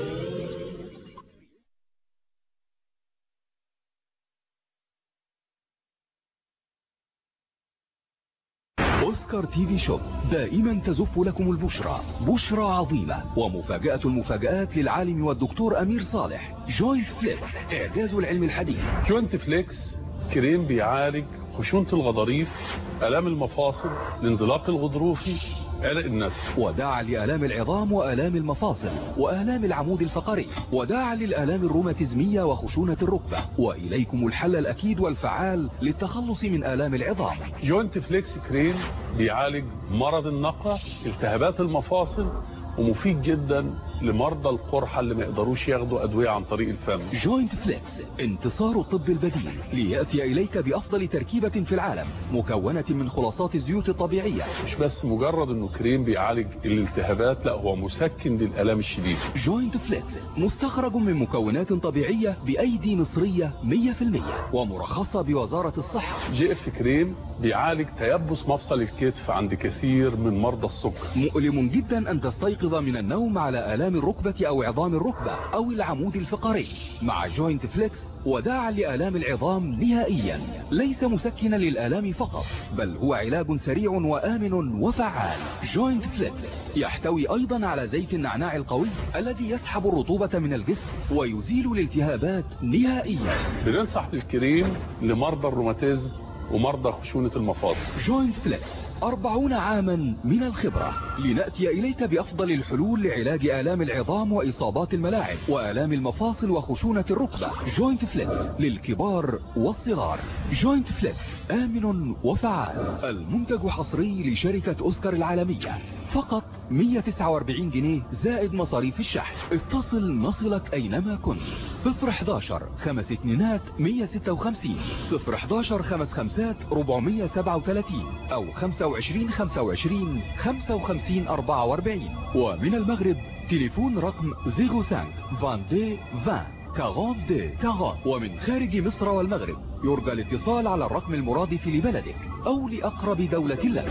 أوسكار تي في شوب دائما تزف لكم البشرى بشرى عظيمة ومفاجأة المفاجآت للعالم والدكتور أمير صالح جوينت فليكس إعجاز العلم الحديث جوينت فليكس كريم بيعالج خشونة الغضاريف آلام المفاصل الانزلاق الغضروفي عرق النسل وداعا لآلام العظام وآلام المفاصل وآلام العمود الفقري وداعا للآلام الروماتيزمية وخشونة الركبة وإليكم الحل الأكيد والفعال للتخلص من آلام العظام جوينت فليكس كريم بيعالج مرض النقع التهابات المفاصل ومفيد جدا لمرضى القرحة اللي ما يقدروش ياخدوا أدوية عن طريق الفم جوينت فليكس انتصار الطب البديل ليأتي إليك بأفضل تركيبة في العالم مكونة من خلاصات الزيوت الطبيعية مش بس مجرد انه كريم بيعالج الالتهابات لا هو مسكن للآلام الشديدة جوينت فليكس مستخرج من مكونات طبيعية بأيدي مصرية 100% ومرخصة بوزارة الصحة جي اف كريم بيعالج تيبس مفصل الكتف عند كثير من مرضى السكر مؤلم جدا أن تستيقظ من النوم على آلام الركبة أو عظام الركبة أو العمود الفقري مع جوينت فليكس وداعا لآلام العظام نهائيا ليس مسكنا للآلام فقط بل هو علاج سريع وآمن وفعال جوينت فليكس يحتوي أيضا على زيت النعناع القوي الذي يسحب الرطوبة من الجسم ويزيل الالتهابات نهائيا بننصح بالكريم لمرضى الروماتيزم ومرضى خشونة المفاصل جوينت فليكس أربعون عاما من الخبرة لنأتي إليك بأفضل الحلول لعلاج آلام العظام وإصابات الملاعب وآلام المفاصل وخشونة الركبة جوينت فليكس للكبار والصغار جوينت فليكس آمن وفعال المنتج حصري لشركة أوسكار العالمية فقط 149 جنيه زائد مصاريف الشحن اتصل نصلك أينما كنت 011 خمس اتنينات 156 011 خمس خمسات 437 أو 25 25 55 44 ومن المغرب تليفون رقم 05 22 20 40 دي 40 ومن خارج مصر والمغرب يرجى الاتصال على الرقم المرادف لبلدك أو لأقرب دولة لك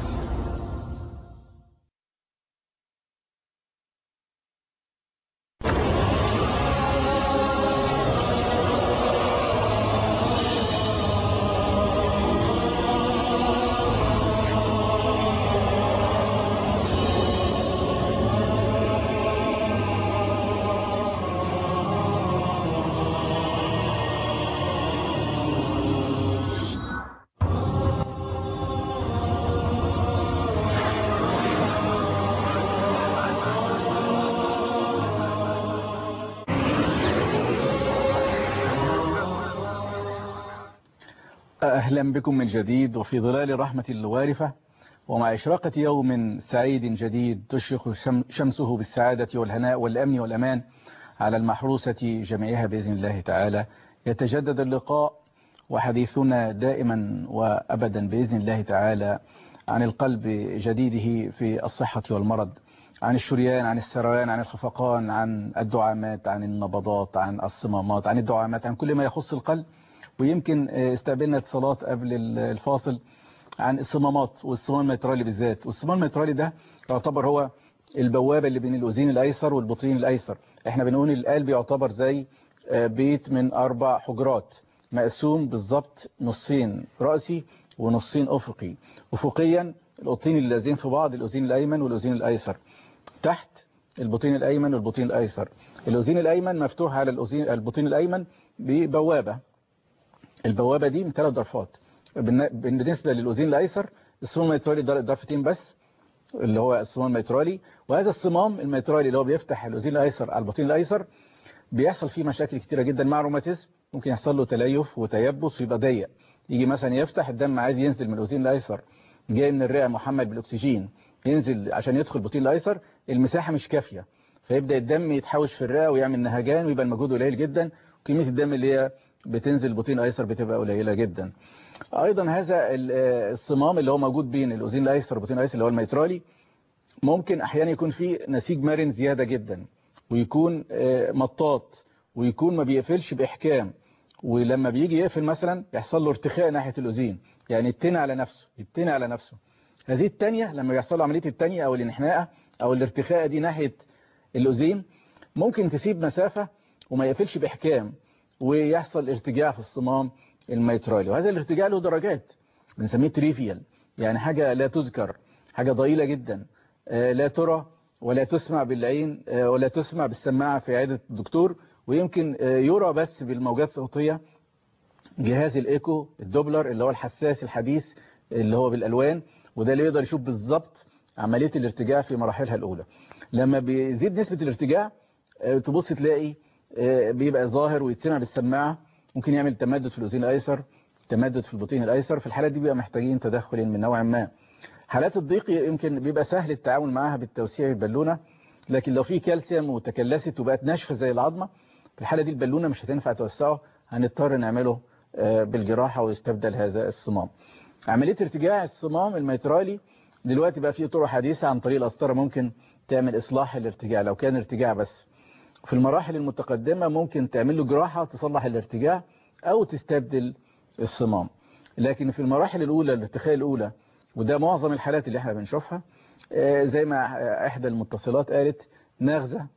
أهلا بكم من جديد وفي ظلال رحمة الوارفة ومع إشراقة يوم سعيد جديد تشرق شم- شمسه بالسعادة والهناء والأمن والأمان على المحروسة جميعها بإذن الله تعالى يتجدد اللقاء وحديثنا دائما وأبدا بإذن الله تعالى عن القلب جديده في الصحة والمرض عن الشريان عن السريان عن الخفقان عن الدعامات عن النبضات عن الصمامات عن الدعامات عن كل ما يخص القلب ويمكن استقبلنا اتصالات قبل الفاصل عن الصمامات والصمام الميترالي بالذات والصمام الميترالي ده يعتبر هو البوابة اللي بين الأذين الأيسر والبطين الأيسر احنا بنقول القلب يعتبر زي بيت من أربع حجرات مقسوم بالظبط نصين رأسي ونصين أفقي أفقيا الأطين اللي لازين في بعض الأذين الأيمن والأذين الأيسر تحت البطين الأيمن والبطين الأيسر الأذين الأيمن مفتوح على الأذين البطين الأيمن ببوابة البوابة دي من ثلاث ضرفات بالنسبة للأذين الأيسر الصمام الميترالي ضرفتين بس اللي هو الصمام الميترالي وهذا الصمام الميترالي اللي هو بيفتح الأذين الأيسر على البطين الأيسر بيحصل فيه مشاكل كتيرة جدا مع روماتيزم ممكن يحصل له تليف وتيبس ويبقى ضيق يجي مثلا يفتح الدم عايز ينزل من الأذين الأيسر جاي من الرئة محمل بالأكسجين ينزل عشان يدخل البطين الأيسر المساحة مش كافية فيبدأ الدم يتحوش في الرئة ويعمل نهجان ويبقى المجهود قليل جدا وكمية الدم اللي هي بتنزل البطين الايسر بتبقى قليله جدا ايضا هذا الصمام اللي هو موجود بين الاذين الايسر والبطين الايسر اللي هو الميترالي ممكن احيانا يكون فيه نسيج مرن زياده جدا ويكون مطاط ويكون ما بيقفلش باحكام ولما بيجي يقفل مثلا يحصل له ارتخاء ناحيه الاذين يعني يتني على نفسه يتني على نفسه هذه الثانيه لما يحصل له عمليه الثانيه او الانحناء او الارتخاء دي ناحيه الاذين ممكن تسيب مسافه وما يقفلش باحكام ويحصل ارتجاع في الصمام الميترالي وهذا الارتجاع له درجات بنسميه تريفيال يعني حاجة لا تذكر حاجة ضئيلة جدا لا ترى ولا تسمع بالعين ولا تسمع بالسماعة في عيادة الدكتور ويمكن يرى بس بالموجات الصوتية جهاز الايكو الدوبلر اللي هو الحساس الحديث اللي هو بالالوان وده اللي يقدر يشوف بالظبط عملية الارتجاع في مراحلها الاولى لما بيزيد نسبة الارتجاع تبص تلاقي بيبقى ظاهر ويتسمع بالسماعة ممكن يعمل تمدد في الأذين الأيسر تمدد في البطين الأيسر في الحالات دي بيبقى محتاجين تدخل من نوع ما حالات الضيق يمكن بيبقى سهل التعامل معاها بالتوسيع البالونة لكن لو في كالسيوم وتكلست وبقت ناشفة زي العظمة في الحالة دي البالونة مش هتنفع توسعه هنضطر نعمله بالجراحة ويستبدل هذا الصمام عملية ارتجاع الصمام الميترالي دلوقتي بقى في طرق حديثة عن طريق القسطرة ممكن تعمل إصلاح الارتجاع لو كان ارتجاع بس في المراحل المتقدمة ممكن تعمل له جراحة تصلح الارتجاع أو تستبدل الصمام لكن في المراحل الأولى الارتخاء الأولى وده معظم الحالات اللي احنا بنشوفها زي ما إحدى المتصلات قالت نغزة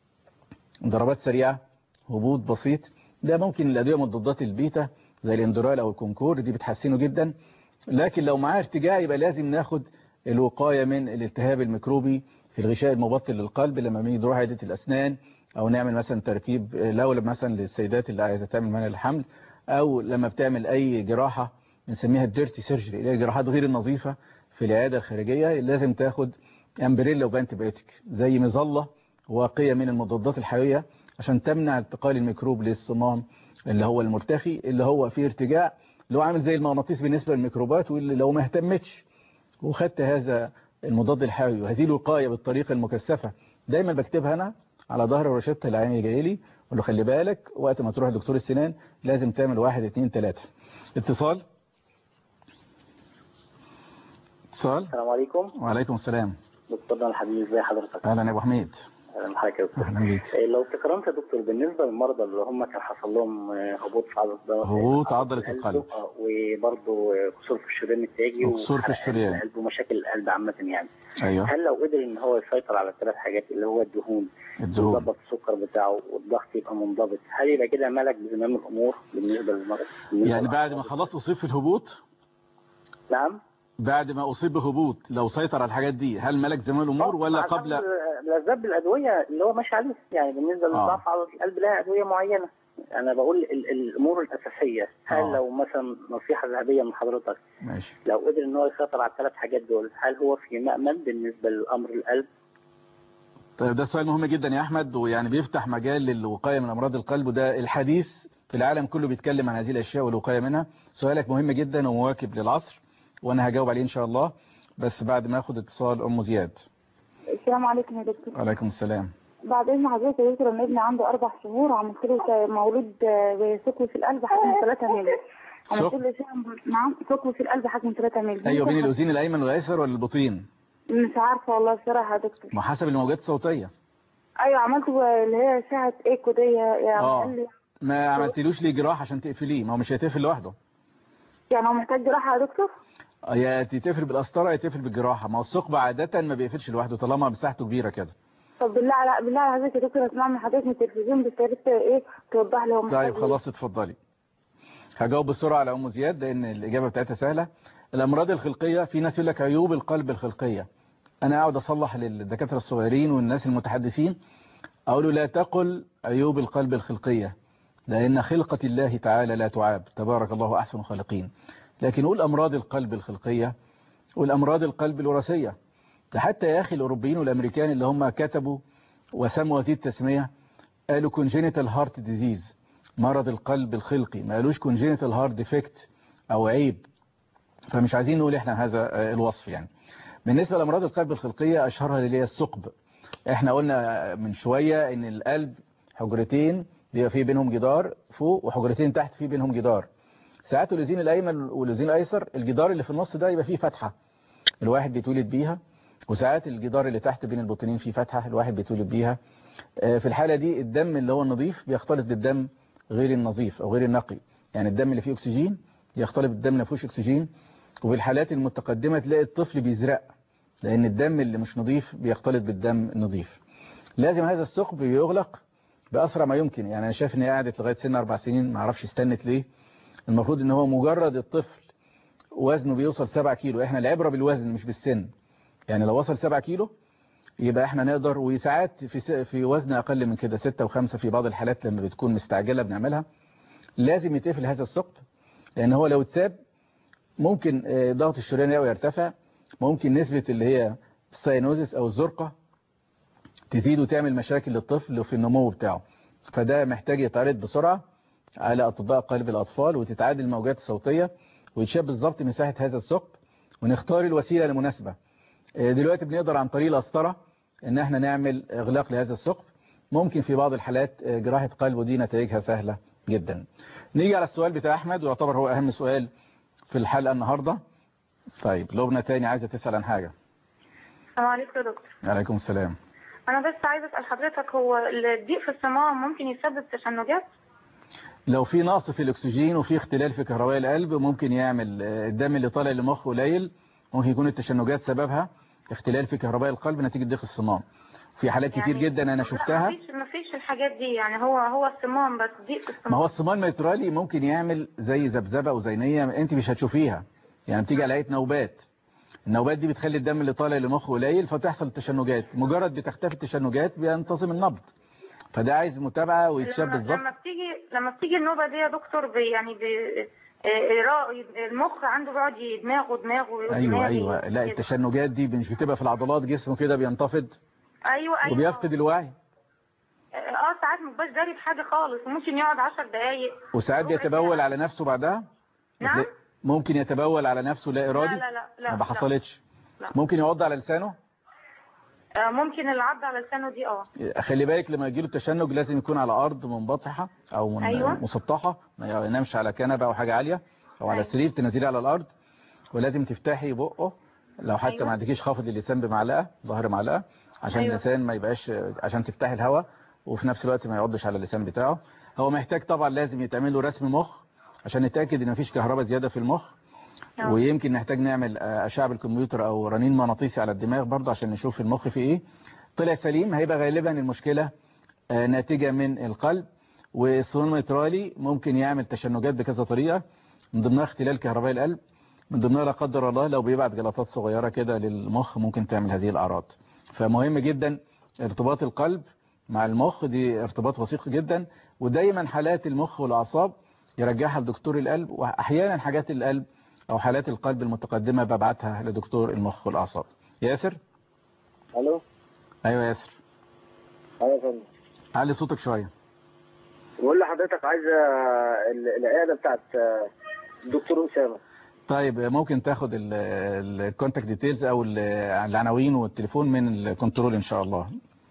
ضربات سريعة هبوط بسيط ده ممكن الأدوية مضادات البيتا زي الاندرال أو الكونكور دي بتحسنه جدا لكن لو معاه ارتجاع يبقى لازم ناخد الوقاية من الالتهاب الميكروبي في الغشاء المبطن للقلب لما بنيجي نروح عيادة الأسنان او نعمل مثلا تركيب لولب مثلا للسيدات اللي عايزه تعمل منع الحمل او لما بتعمل اي جراحه بنسميها الديرتي سيرجري اللي هي الجراحات غير النظيفه في العياده الخارجيه لازم تاخد امبريلا وبانتبيوتيك زي مظله واقيه من المضادات الحيويه عشان تمنع انتقال الميكروب للصمام اللي هو المرتخي اللي هو فيه ارتجاع اللي هو عامل زي المغناطيس بالنسبه للميكروبات واللي لو ما اهتمتش وخدت هذا المضاد الحيوي وهذه الوقايه بالطريقه المكثفه دايما بكتبها انا على ظهر الروشته العين اللي جاي لي اقول له خلي بالك وقت ما تروح لدكتور السنان لازم تعمل واحد اتنين تلاته اتصال اتصال السلام عليكم وعليكم السلام دكتورنا الحبيب ازي حضرتك اهلا يا ابو حميد اهلا بحضرتك يا دكتور اهلا بيك إيه، لو تكرمت يا دكتور بالنسبه للمرضى اللي هم كان حصل لهم آه، هبوط في عضله الضغط هبوط عضلة القلب. آه، وبرضه آه، كسور في الشريان التاجي وكسور في وحرق الشريان. القلب ومشاكل القلب عامه يعني ايوه هل لو قدر ان هو يسيطر على الثلاث حاجات اللي هو الدهون الدهون ويظبط السكر بتاعه والضغط يبقى منضبط هل يبقى كده ملك بزمام الامور بالنسبه للمرض بالنسبة يعني بعد ما للأعراض؟ خلاص اصيب في الهبوط نعم بعد ما اصيب بهبوط لو سيطر على الحاجات دي هل ملك زمان الامور ولا مع قبل الأسباب- الاسباب الادويه اللي هو ماشي عليه يعني بالنسبه لضعف عضله القلب لها ادويه معينه انا بقول ال- ال- الامور الاساسيه هل آه. لو مثلا نصيحه ذهبيه من حضرتك ماشي لو قدر ان هو يسيطر على الثلاث حاجات دول هل هو في مأمن بالنسبه لامر القلب طيب ده سؤال مهم جدا يا احمد ويعني بيفتح مجال للوقايه من امراض القلب وده الحديث في العالم كله بيتكلم عن هذه الاشياء والوقايه منها سؤالك مهم جدا ومواكب للعصر وانا هجاوب عليه ان شاء الله بس بعد ما اخد اتصال ام زياد السلام عليكم يا دكتور وعليكم السلام بعد اذن حضرتك يا دكتور ان ابني عنده اربع شهور عملت له ك- مولود آه، بثقب في القلب حجم 3 مللي عملت ثقب؟ له اشعه نعم ثقب في القلب حجم 3 مللي ايوه بين الاذين الايمن والايسر ولا البطين مش عارفه والله الصراحه يا دكتور ما حسب الموجات الصوتيه ايوه عملت اللي هي اشعه ايكو دي يعني اه قال لي ما عملتلوش ليه جراحه عشان تقفليه ما هو مش هيتقفل لوحده يعني هو محتاج جراحه يا دكتور يا تتقفل بالقسطره يا تقفل بالجراحه ما هو الثقب عاده ما بيقفلش لوحده طالما مساحته كبيره كده طب بالله على بالله على حضرتك يا دكتور اسمع من حضرتك من التلفزيون بس يا ريت ايه توضح لي هو محتاج طيب إيه. خلاص اتفضلي هجاوب بسرعة على أم زياد لأن الإجابة بتاعتها سهلة الأمراض الخلقية في ناس يقول لك عيوب القلب الخلقية أنا أقعد أصلح للدكاترة الصغيرين والناس المتحدثين أقول له لا تقل عيوب القلب الخلقية لأن خلقة الله تعالى لا تعاب تبارك الله أحسن الخالقين لكن قول أمراض القلب الخلقية والأمراض القلب الوراثية ده حتى يا أخي الأوروبيين والأمريكان اللي هم كتبوا وسموا هذه التسمية قالوا congenital heart disease مرض القلب الخلقي ما قالوش congenital heart defect أو عيب فمش عايزين نقول احنا هذا آه، الوصف يعني بالنسبة لأمراض القلب الخلقية أشهرها اللي هي الثقب احنا قلنا من شوية ان القلب حجرتين بيبقى فيه بينهم جدار فوق وحجرتين تحت فيه بينهم جدار ساعات الأذين الأيمن والأذين الأيسر الجدار اللي في النص ده يبقى فيه فتحة الواحد بيتولد بيها وساعات الجدار اللي تحت بين البطنين فيه فتحة الواحد بيتولد بيها آه، في الحالة دي الدم اللي هو النظيف بيختلط بالدم غير النظيف أو غير النقي يعني الدم اللي فيه أكسجين يختلط بالدم اللي ما فيهوش أكسجين وفي الحالات المتقدمة تلاقي الطفل بيزرق لأن الدم اللي مش نظيف بيختلط بالدم النظيف لازم هذا الثقب يغلق بأسرع ما يمكن يعني أنا شايف إن هي قعدت لغاية سن أربع سنين ما اعرفش استنت ليه المفروض إن هو مجرد الطفل وزنه بيوصل 7 كيلو احنا العبرة بالوزن مش بالسن يعني لو وصل 7 كيلو يبقى احنا نقدر وساعات في س- في وزن اقل من كده 6 و5 في بعض الحالات لما بتكون مستعجلة بنعملها لازم يتقفل هذا الثقب لان هو لو اتساب ممكن آه، ضغط الشريان الرئوي يرتفع ممكن نسبة اللي هي الساينوزيس او الزرقة تزيد وتعمل مشاكل للطفل في النمو بتاعه فده محتاج يتعرض بسرعة على أطباء قلب الأطفال وتتعادل الموجات الصوتية ويتشاف بالظبط مساحة هذا الثقب ونختار الوسيلة المناسبة آه، دلوقتي بنقدر عن طريق القسطرة ان احنا نعمل اغلاق لهذا الثقب ممكن في بعض الحالات آه، جراحة قلب ودي نتائجها سهلة جدا نيجي على السؤال بتاع احمد ويعتبر هو اهم سؤال في الحلقة النهاردة طيب لبنى تاني عايزة تسأل عن حاجة السلام عليكم يا دكتور عليكم السلام انا بس عايزه اسال حضرتك هو الضيق في الصمام ممكن يسبب تشنجات لو في نقص في الاكسجين وفي اختلال في كهرباء القلب ممكن يعمل آه، الدم اللي طالع لمخه قليل ممكن يكون التشنجات سببها اختلال في كهرباء القلب نتيجة ضيق الصمام في حالات كتير يعني- جدا انا شفتها مفيش مفيش الحاجات دي يعني هو هو الصمام بس ضيق في الصمام ما هو الصمام الميترالي ممكن يعمل زي ذبذبه او زينيه انت مش هتشوفيها يعني بتيجي على هيئه نوبات النوبات دي بتخلي الدم اللي طالع لمخه قليل فتحصل تشنجات مجرد بتختفي التشنجات بينتظم النبض فده عايز متابعه ويتشاف لما, بالظبط لما بتيجي لما بتيجي النوبه دي يا دكتور بي يعني بي آه، را- المخ عنده بيقعد دماغه دماغه ايوه دماغي ايوه لا كده. التشنجات دي مش بتبقى في العضلات جسمه كده بينتفض ايوه ايوه وبيفقد الوعي اه ساعات مبقاش داري بحاجه خالص وممكن يقعد 10 دقايق وساعات بيتبول على نفسه بعدها نعم ممكن يتبول على نفسه لا ارادي لا لا لا لا ما بحصلتش لا ممكن يعض على لسانه آه، ممكن العض على لسانه دي اه خلي بالك لما يجيله التشنج لازم يكون على ارض منبطحه او من أيوة. مسطحه ما ينامش على كنبه او حاجه عاليه او على أيوة. سرير تنزلي على الارض ولازم تفتحي بقه لو حتى أيوة. ما عندكيش خافض اللسان بمعلقه ظهر معلقه عشان أيوة. اللسان ما يبقاش عشان تفتحي الهواء وفي نفس الوقت ما يعضش على اللسان بتاعه هو محتاج طبعا لازم يتعمل له رسم مخ عشان نتاكد ان مفيش كهرباء زياده في المخ آه. ويمكن نحتاج نعمل آه، اشعه بالكمبيوتر او رنين مغناطيسي على الدماغ برضه عشان نشوف المخ فيه ايه طلع سليم هيبقى غالبا المشكله آه، ناتجه من القلب والصمام الميترالي ممكن يعمل تشنجات بكذا طريقه من ضمنها اختلال كهربائي القلب من ضمنها لا قدر الله لو بيبعت جلطات صغيره كده للمخ ممكن تعمل هذه الاعراض فمهم جدا ارتباط القلب مع المخ دي ارتباط وثيق جدا ودايما حالات المخ والاعصاب يرجعها لدكتور القلب واحيانا حاجات القلب او حالات القلب المتقدمه ببعتها لدكتور المخ والاعصاب ياسر الو ايوه ياسر ايوه يا فندم علي صوتك شويه بقول لحضرتك عايز ال- العياده بتاعت آه، الدكتور اسامه طيب ممكن تاخد الكونتاكت ديتيلز او ال- العناوين والتليفون من الكنترول ان شاء الله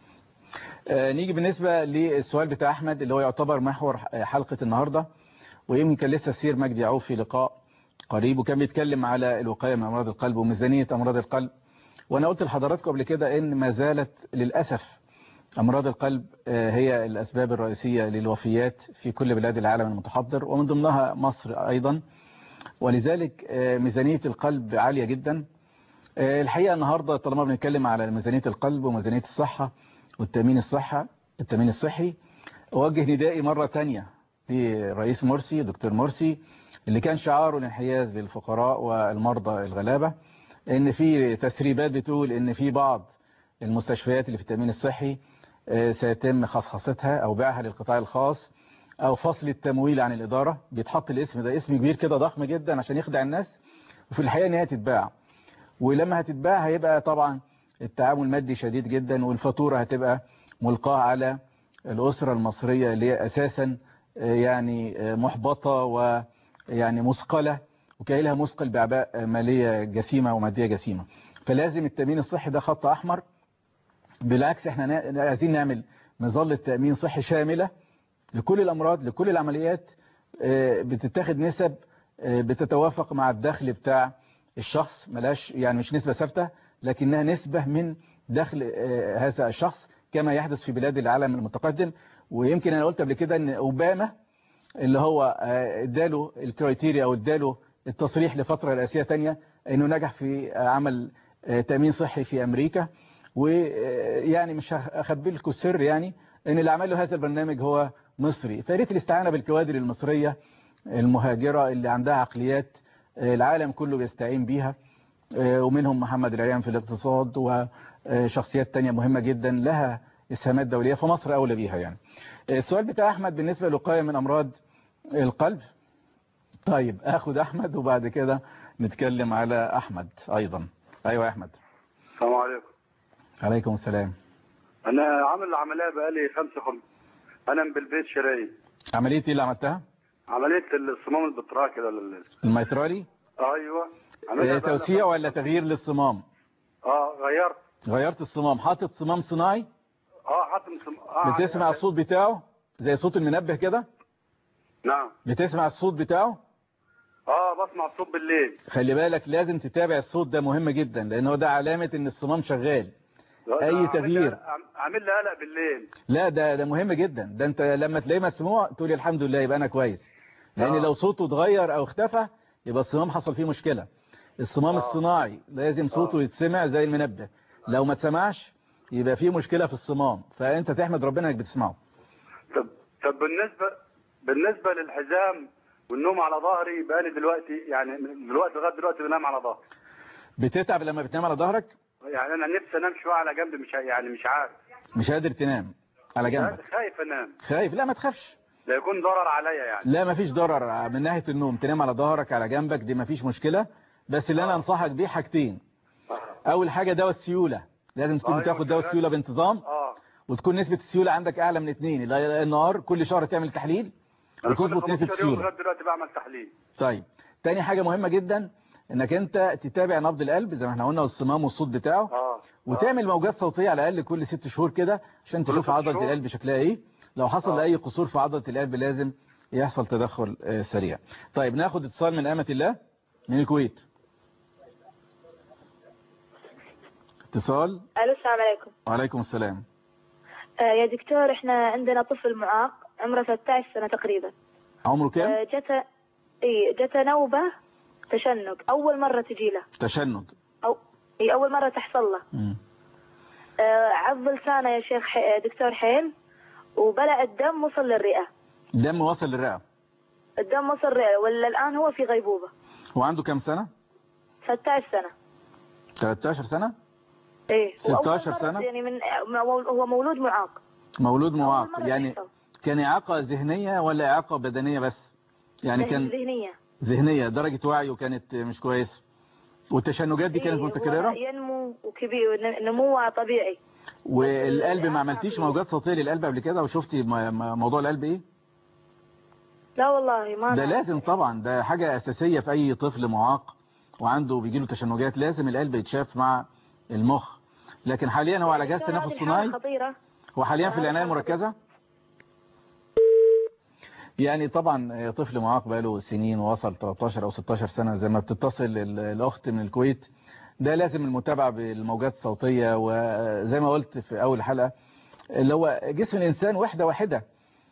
آه، نيجي بالنسبة للسؤال بتاع احمد اللي هو يعتبر محور حلقة النهاردة ويمكن كان لسه سير مجدي يعوف في لقاء قريب وكان بيتكلم على الوقاية من امراض القلب وميزانية امراض القلب وانا قلت لحضراتكم قبل كده ان ما زالت للأسف امراض القلب آه، هي الاسباب الرئيسية للوفيات في كل بلاد العالم المتحضر ومن ضمنها مصر ايضا ولذلك آه، ميزانية القلب عالية جدا آه، الحقيقة النهاردة طالما بنتكلم على ميزانية القلب وميزانية الصحة والتأمين الصحة التأمين الصحي أوجه ندائي مرة تانية لرئيس مرسي دكتور مرسي اللي كان شعاره الانحياز للفقراء والمرضى الغلابة ان في تسريبات بتقول ان في بعض المستشفيات اللي في التأمين الصحي آه، سيتم خصخصتها او بيعها للقطاع الخاص او فصل التمويل عن الإدارة بيتحط الاسم ده اسم كبير كده ضخم جدا عشان يخدع الناس وفي الحقيقة ان هي تتباع ولما هتتباع هيبقى طبعا التعامل مادي شديد جدا والفاتورة هتبقى ملقاة على الأسرة المصرية اللي هي أساسا آه، يعني آه، محبطة ويعني مثقلة وكايلها مثقل بأعباء مالية جسيمة ومادية جسيمة فلازم التأمين الصحي ده خط أحمر بالعكس احنا نا- عايزين نعمل مظلة تأمين صحي شاملة لكل الأمراض لكل العمليات آه، بتتاخد نسب آه، بتتوافق مع الدخل بتاع الشخص ملاش يعني مش نسبة ثابتة لكنها نسبة من دخل آه، هذا الشخص كما يحدث في بلاد العالم المتقدم ويمكن أنا قلت قبل كده أن أوباما اللي هو آه، اداله الكرايتيريا أو اداله التصريح لفترة رئاسية تانية أنه نجح في آه، عمل آه، تأمين صحي في أمريكا ويعني مش هخبي لكم السر يعني ان اللي عمل له هذا البرنامج هو مصري فريت الاستعانة بالكوادر المصرية المهاجرة اللي عندها عقليات آه، العالم كله بيستعين بيها آه، ومنهم محمد العريان في الاقتصاد وشخصيات تانية مهمة جدا لها اسهامات دولية فمصر أولى بيها يعني آه، السؤال بتاع أحمد بالنسبة للوقاية من أمراض القلب طيب أخد أحمد وبعد كده نتكلم على أحمد أيضا أيوة يا أحمد السلام عليكم عليكم السلام انا عامل العمليه بقالي خمسة خم انا من بالبيت شراي عملية ايه اللي عملتها عمليه الصمام البطراء كده لل- الميترالي ايوه آه، عملها بقى توسيع ولا تغيير للصمام اه غيرت غيرت الصمام حاطط صمام صناعي اه حاتم سم... آه بتسمع الصوت بتاعه زي صوت المنبه كده نعم بتسمع الصوت بتاعه اه بسمع الصوت بالليل خلي بالك لازم تتابع الصوت ده مهم جدا لان هو ده علامة ان الصمام شغال اي عامل لي- تغيير عم- عامل لي قلق بالليل لا ده ده مهم جدا ده انت لما تلاقيه مسموع تقول الحمد لله يبقى انا كويس لان آه. لو صوته اتغير او اختفى يبقى الصمام حصل فيه مشكلة الصمام آه. الصناعي لازم صوته يتسمع زي المنبه لو ما اتسمعش يبقى فيه مشكلة في الصمام فانت تحمد ربنا انك بتسمعه طب طب بالنسبه بالنسبه للحزام والنوم على ظهري بقالي دلوقتي يعني من دلوقتي لغايه دلوقتي بنام على ظهري بتتعب لما بتنام على ظهرك يعني انا نفسي انام شويه على جنب مش ع- يعني مش عارف مش قادر تنام على جنبك خايف انام خايف لا ما تخافش لا يكون ضرر عليا يعني لا ما فيش ضرر من ناحية النوم تنام على ظهرك على جنبك دي ما فيش مشكلة بس اللي انا انصحك بيه حاجتين اول حاجة دواء السيولة لازم تكون أيوة، بتاخد دواء شغال. السيولة بانتظام اه وتكون نسبة السيولة عندك اعلى من اتنين ال- النهار كل شهر تعمل تحليل انا كل وتظبط نسبة 15 يوم السيولة لغايه دلوقتي بعمل تحليل طيب تاني حاجة مهمة جدا انك انت تتابع نبض القلب زي ما احنا قلنا والصمام والصوت بتاعه اه وتعمل موجات صوتية على الأقل كل ست شهور كده عشان كل تشوف ست عضلة شهور؟ القلب شكلها ايه لو حصل آه. أي قصور في عضلة القلب لازم يحصل تدخل آه، سريع طيب ناخد اتصال من أمة الله من الكويت اتصال الو السلام عليكم وعليكم السلام آه يا دكتور احنا عندنا طفل معاق عمره 13 سنه تقريبا عمره كام آه جت اي جت نوبه تشنج اول مره تجي له تشنج او اي اول مره تحصل له مم. آه عض لسانه يا شيخ ح... دكتور حين وبلع الدم وصل للرئه دم وصل للرئة الدم وصل للرئه ولا الان هو في غيبوبه هو عنده كام سنة 16 سنه 13 سنة ايه 16 وأول مرة سنة؟ يعني من هو مولود معاق مولود معاق مرة يعني تحصل. كان إعاقة ذهنية ولا إعاقة بدنية بس يعني كان ذهنيه ذهنية درجة وعيه كانت مش كويسة والتشنجات دي كانت إيه، هو متكررة ينمو وكبير نموه طبيعي والقلب ما عملتيش موجات صوتية للقلب قبل كده وشفتي م- م- موضوع القلب ايه لا والله ما ده نعرف. لازم طبعا ده حاجة أساسية في أي طفل معاق وعنده بيجيله تشنجات لازم القلب يتشاف مع المخ لكن حاليا هو على جهاز دكتور، تنفس هذه صناعي الحالة خطيرة هو حاليا في هذه العناية حالة المركزة يعني طبعا طفل معاق بقاله سنين ووصل 13 أو 16 سنة زي ما بتتصل ال- الأخت من الكويت ده لازم المتابعة بالموجات الصوتية وزي ما قلت في أول حلقة اللي هو جسم الإنسان وحدة واحدة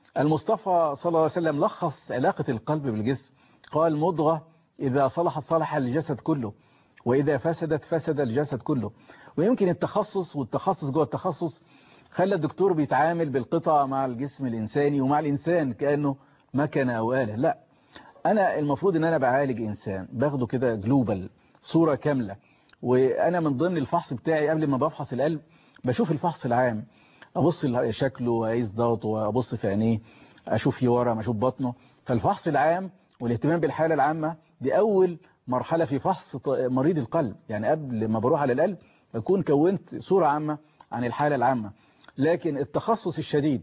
المصطفى صلى الله عليه وسلم لخص علاقة القلب بالجسم قال مضغة إذا صلحت صلح الجسد كله وإذا فسدت فسد الجسد كله ويمكن التخصص والتخصص جوه التخصص خلى الدكتور بيتعامل بالقطع مع الجسم الإنساني ومع الإنسان كأنه مكنة أو آلة لا أنا المفروض أن أنا بعالج إنسان باخده كده جلوبال صورة كاملة وأنا من ضمن الفحص بتاعي قبل ما بفحص القلب بشوف الفحص العام أبص لشكله وأقيس ضغطه وأبص في عينيه أشوف في ورم أشوف بطنه فالفحص العام والاهتمام بالحالة العامة دي أول مرحلة في فحص ط- مريض القلب يعني قبل ما بروح على القلب بكون كونت صورة عامة عن الحالة العامة لكن التخصص الشديد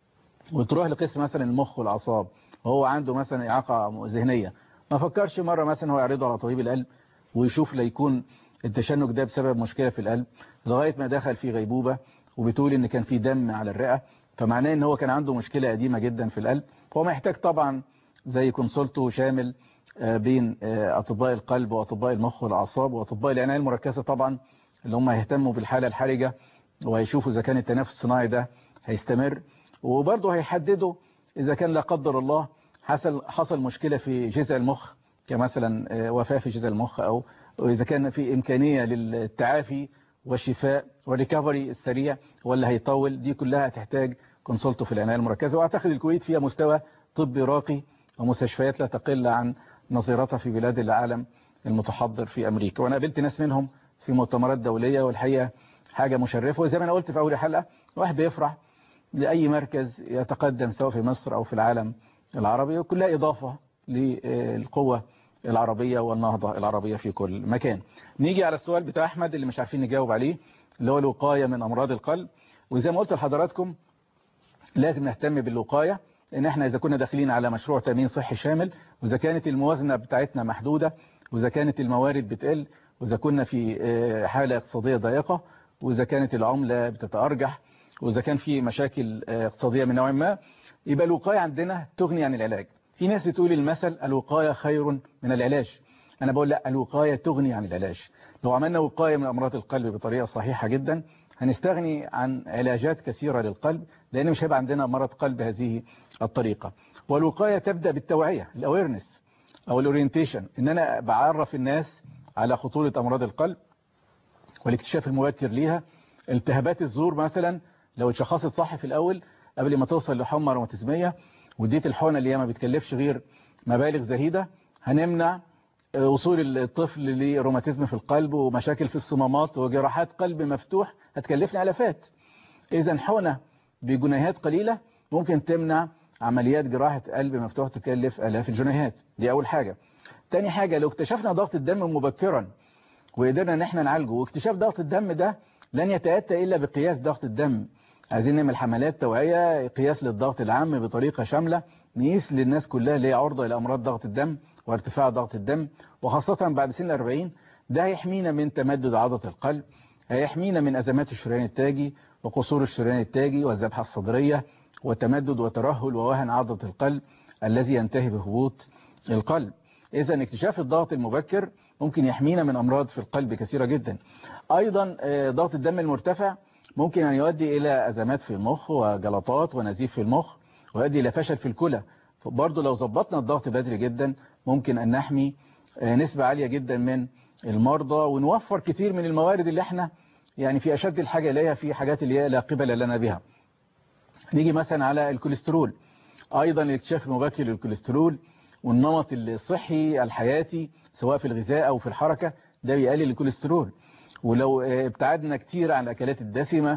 وتروح لقسم مثلا المخ والأعصاب وهو عنده مثلا إعاقة ذهنية ما فكرش مرة مثلا هو يعرضه على طبيب القلب ويشوف ليكون التشنج ده بسبب مشكلة في القلب لغاية ما دخل في غيبوبة وبتقول ان كان في دم على الرئة فمعناه ان هو كان عنده مشكلة قديمة جدا في القلب فهو محتاج طبعا زي كونسولته شامل آه، بين آه، أطباء القلب وأطباء المخ والأعصاب وأطباء العناية المركزة طبعا اللي هم هيهتموا بالحالة الحرجة وهيشوفوا إذا كان التنفس الصناعي ده هيستمر وبرضه هيحددوا إذا كان لا قدر الله حصل حصل مشكلة في جذع المخ كمثلا آه، وفاة في جذع المخ أو إذا كان في إمكانية للتعافي والشفاء والريكفري السريع ولا هيطول دي كلها هتحتاج كونسولته في العناية المركزة وأعتقد الكويت فيها مستوى طبي راقي ومستشفيات لا تقل عن نظيرتها في بلاد العالم المتحضر في أمريكا وأنا قابلت ناس منهم في مؤتمرات دولية والحقيقة حاجة مشرفة وزي ما أنا قلت في أول حلقة واحد بيفرح لأي مركز يتقدم سواء في مصر أو في العالم العربي وكلها إضافة للقوة العربية والنهضة العربية في كل مكان نيجي على السؤال بتاع أحمد اللي مش عارفين نجاوب عليه اللي هو الوقاية من أمراض القلب وزي ما قلت لحضراتكم لازم نهتم بالوقاية ان احنا اذا كنا داخلين على مشروع تامين صحي شامل واذا كانت الموازنة بتاعتنا محدودة واذا كانت الموارد بتقل واذا كنا في آه، حالة اقتصادية ضيقة واذا كانت العملة بتتأرجح واذا كان في مشاكل آه، اقتصادية من نوع ما يبقى الوقاية عندنا تغني عن العلاج في ناس بتقول المثل الوقاية خير من العلاج انا بقول لا الوقاية تغني عن العلاج لو عملنا وقاية من امراض القلب بطريقة صحيحة جدا هنستغني عن علاجات كثيرة للقلب لان مش هيبقى عندنا مرض قلب هذه الطريقة والوقاية تبدأ بالتوعية الاويرنس او الاورينتيشن ان انا بعرف الناس على خطورة امراض القلب والاكتشاف المبكر ليها التهابات الزور مثلا لو اتشخصت صح في الاول قبل ما توصل لحمى روماتيزمية واديت الحقنه اللي هي ما بتكلفش غير مبالغ زهيدة هنمنع آه، وصول الطفل لروماتيزم في القلب ومشاكل في الصمامات وجراحات قلب مفتوح هتكلفنا الافات اذا حقنه بجنيهات قليلة ممكن تمنع عمليات جراحة قلب مفتوح تكلف الاف الجنيهات دي اول حاجة تاني حاجة لو اكتشفنا ضغط الدم مبكرا وقدرنا ان احنا نعالجه واكتشاف ضغط الدم ده لن يتأتى الا بقياس ضغط الدم عايزين نعمل حملات توعية قياس للضغط العام بطريقة شاملة نقيس للناس كلها اللي هي عرضة إلى أمراض ضغط الدم وارتفاع ضغط الدم وخاصة بعد سن 40 ده هيحمينا من تمدد عضلة القلب هيحمينا من أزمات الشريان التاجي وقصور الشريان التاجي والذبحة الصدرية وتمدد وترهل ووهن عضلة القلب الذي ينتهي بهبوط القلب إذا اكتشاف الضغط المبكر ممكن يحمينا من أمراض في القلب كثيرة جدا أيضا ضغط الدم المرتفع ممكن أن يؤدي إلى أزمات في المخ وجلطات ونزيف في المخ ويؤدي إلى فشل في الكلى برضه لو ظبطنا الضغط بدري جدا ممكن أن نحمي نسبة عالية جدا من المرضى ونوفر كتير من الموارد اللي احنا يعني في أشد الحاجة إليها في حاجات اللي هي لا قبل لنا بها نيجي مثلا على الكوليسترول أيضا الاكتشاف المبكر للكوليسترول والنمط الصحي الحياتي سواء في الغذاء أو في الحركة ده بيقلل الكوليسترول ولو ابتعدنا كتير عن الأكلات الدسمة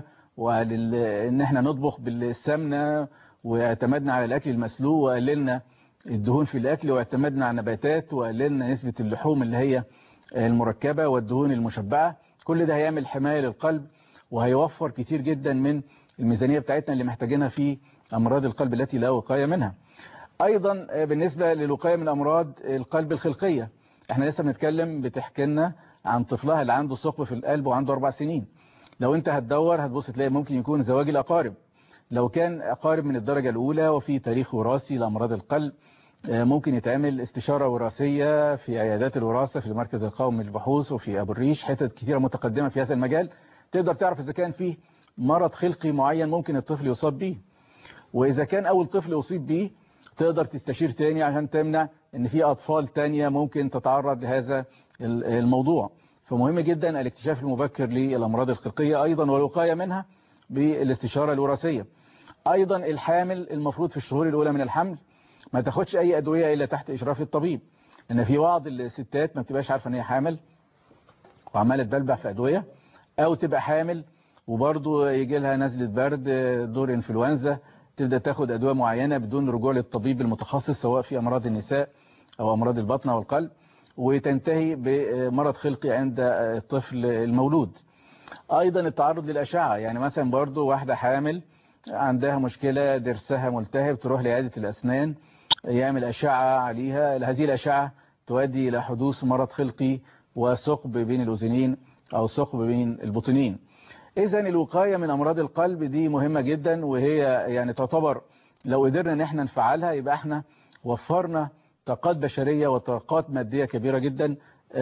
وإن احنا نطبخ بالسمنة واعتمدنا على الأكل المسلوق وقللنا الدهون في الأكل واعتمدنا على النباتات وقللنا نسبة اللحوم اللي هي المركبة والدهون المشبعة كل ده هيعمل حماية للقلب وهيوفر كتير جدا من الميزانية بتاعتنا اللي محتاجينها في أمراض القلب التي لا وقاية منها أيضا بالنسبة للوقاية من أمراض القلب الخلقية احنا لسه بنتكلم بتحكي لنا عن طفلها اللي عنده ثقب في القلب وعنده أربع سنين لو انت هتدور هتبص تلاقي ممكن يكون زواج الأقارب لو كان أقارب من الدرجة الأولى وفي تاريخ وراثي لأمراض القلب ممكن يتعمل استشارة وراثية في عيادات الوراثة في المركز القومي للبحوث وفي أبو الريش حتت كثيرة متقدمة في هذا المجال تقدر تعرف إذا كان فيه مرض خلقي معين ممكن الطفل يصاب به وإذا كان أول طفل يصيب به تقدر تستشير تاني عشان تمنع ان في أطفال تانية ممكن تتعرض لهذا الموضوع فمهم جدا الاكتشاف المبكر للأمراض الخلقية أيضا والوقاية منها بالاستشارة الوراثية أيضا الحامل المفروض في الشهور الأولى من الحمل ما تاخدش أي أدوية إلا تحت إشراف الطبيب لأن في بعض الستات ما بتبقاش عارفة ان هي حامل وعمالة تبلبع في أدوية أو تبقى حامل وبرضه يجي لها نزلة برد دور انفلونزا تبدأ تاخد أدوية معينة بدون رجوع للطبيب المتخصص سواء في أمراض النساء أو أمراض البطن والقلب وتنتهي بمرض خلقي عند الطفل المولود أيضا التعرض للأشعة يعني مثلا برضو واحدة حامل عندها مشكلة ضرسها ملتهب تروح لعيادة الأسنان يعمل أشعة عليها هذه الأشعة تؤدي إلى حدوث مرض خلقي وثقب بين الأذنين أو ثقب بين البطنين إذا الوقاية من أمراض القلب دي مهمة جدا وهي يعني تعتبر لو قدرنا ان احنا نفعلها يبقى احنا وفرنا طاقات بشرية وطاقات مادية كبيرة جدا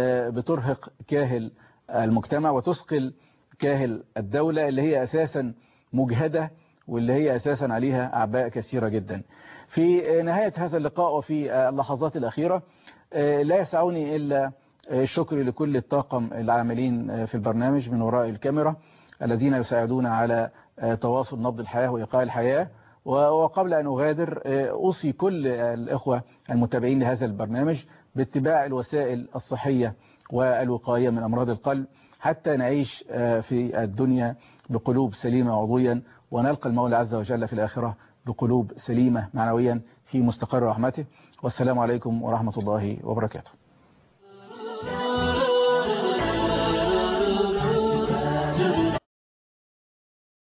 بترهق كاهل المجتمع وتثقل كاهل الدولة اللي هي أساسا مجهدة واللي هي أساسا عليها أعباء كثيرة جدا في نهاية هذا اللقاء وفي اللحظات الأخيرة لا يسعني إلا الشكر لكل الطاقم العاملين في البرنامج من وراء الكاميرا الذين يساعدون على تواصل نبض الحياة وإيقاع الحياة وقبل أن أغادر أوصي كل الإخوة المتابعين لهذا البرنامج باتباع الوسائل الصحية والوقاية من أمراض القلب حتى نعيش في الدنيا بقلوب سليمة عضويا ونلقى المولى عز وجل في الآخرة بقلوب سليمة معنويا في مستقر رحمته والسلام عليكم ورحمة الله وبركاته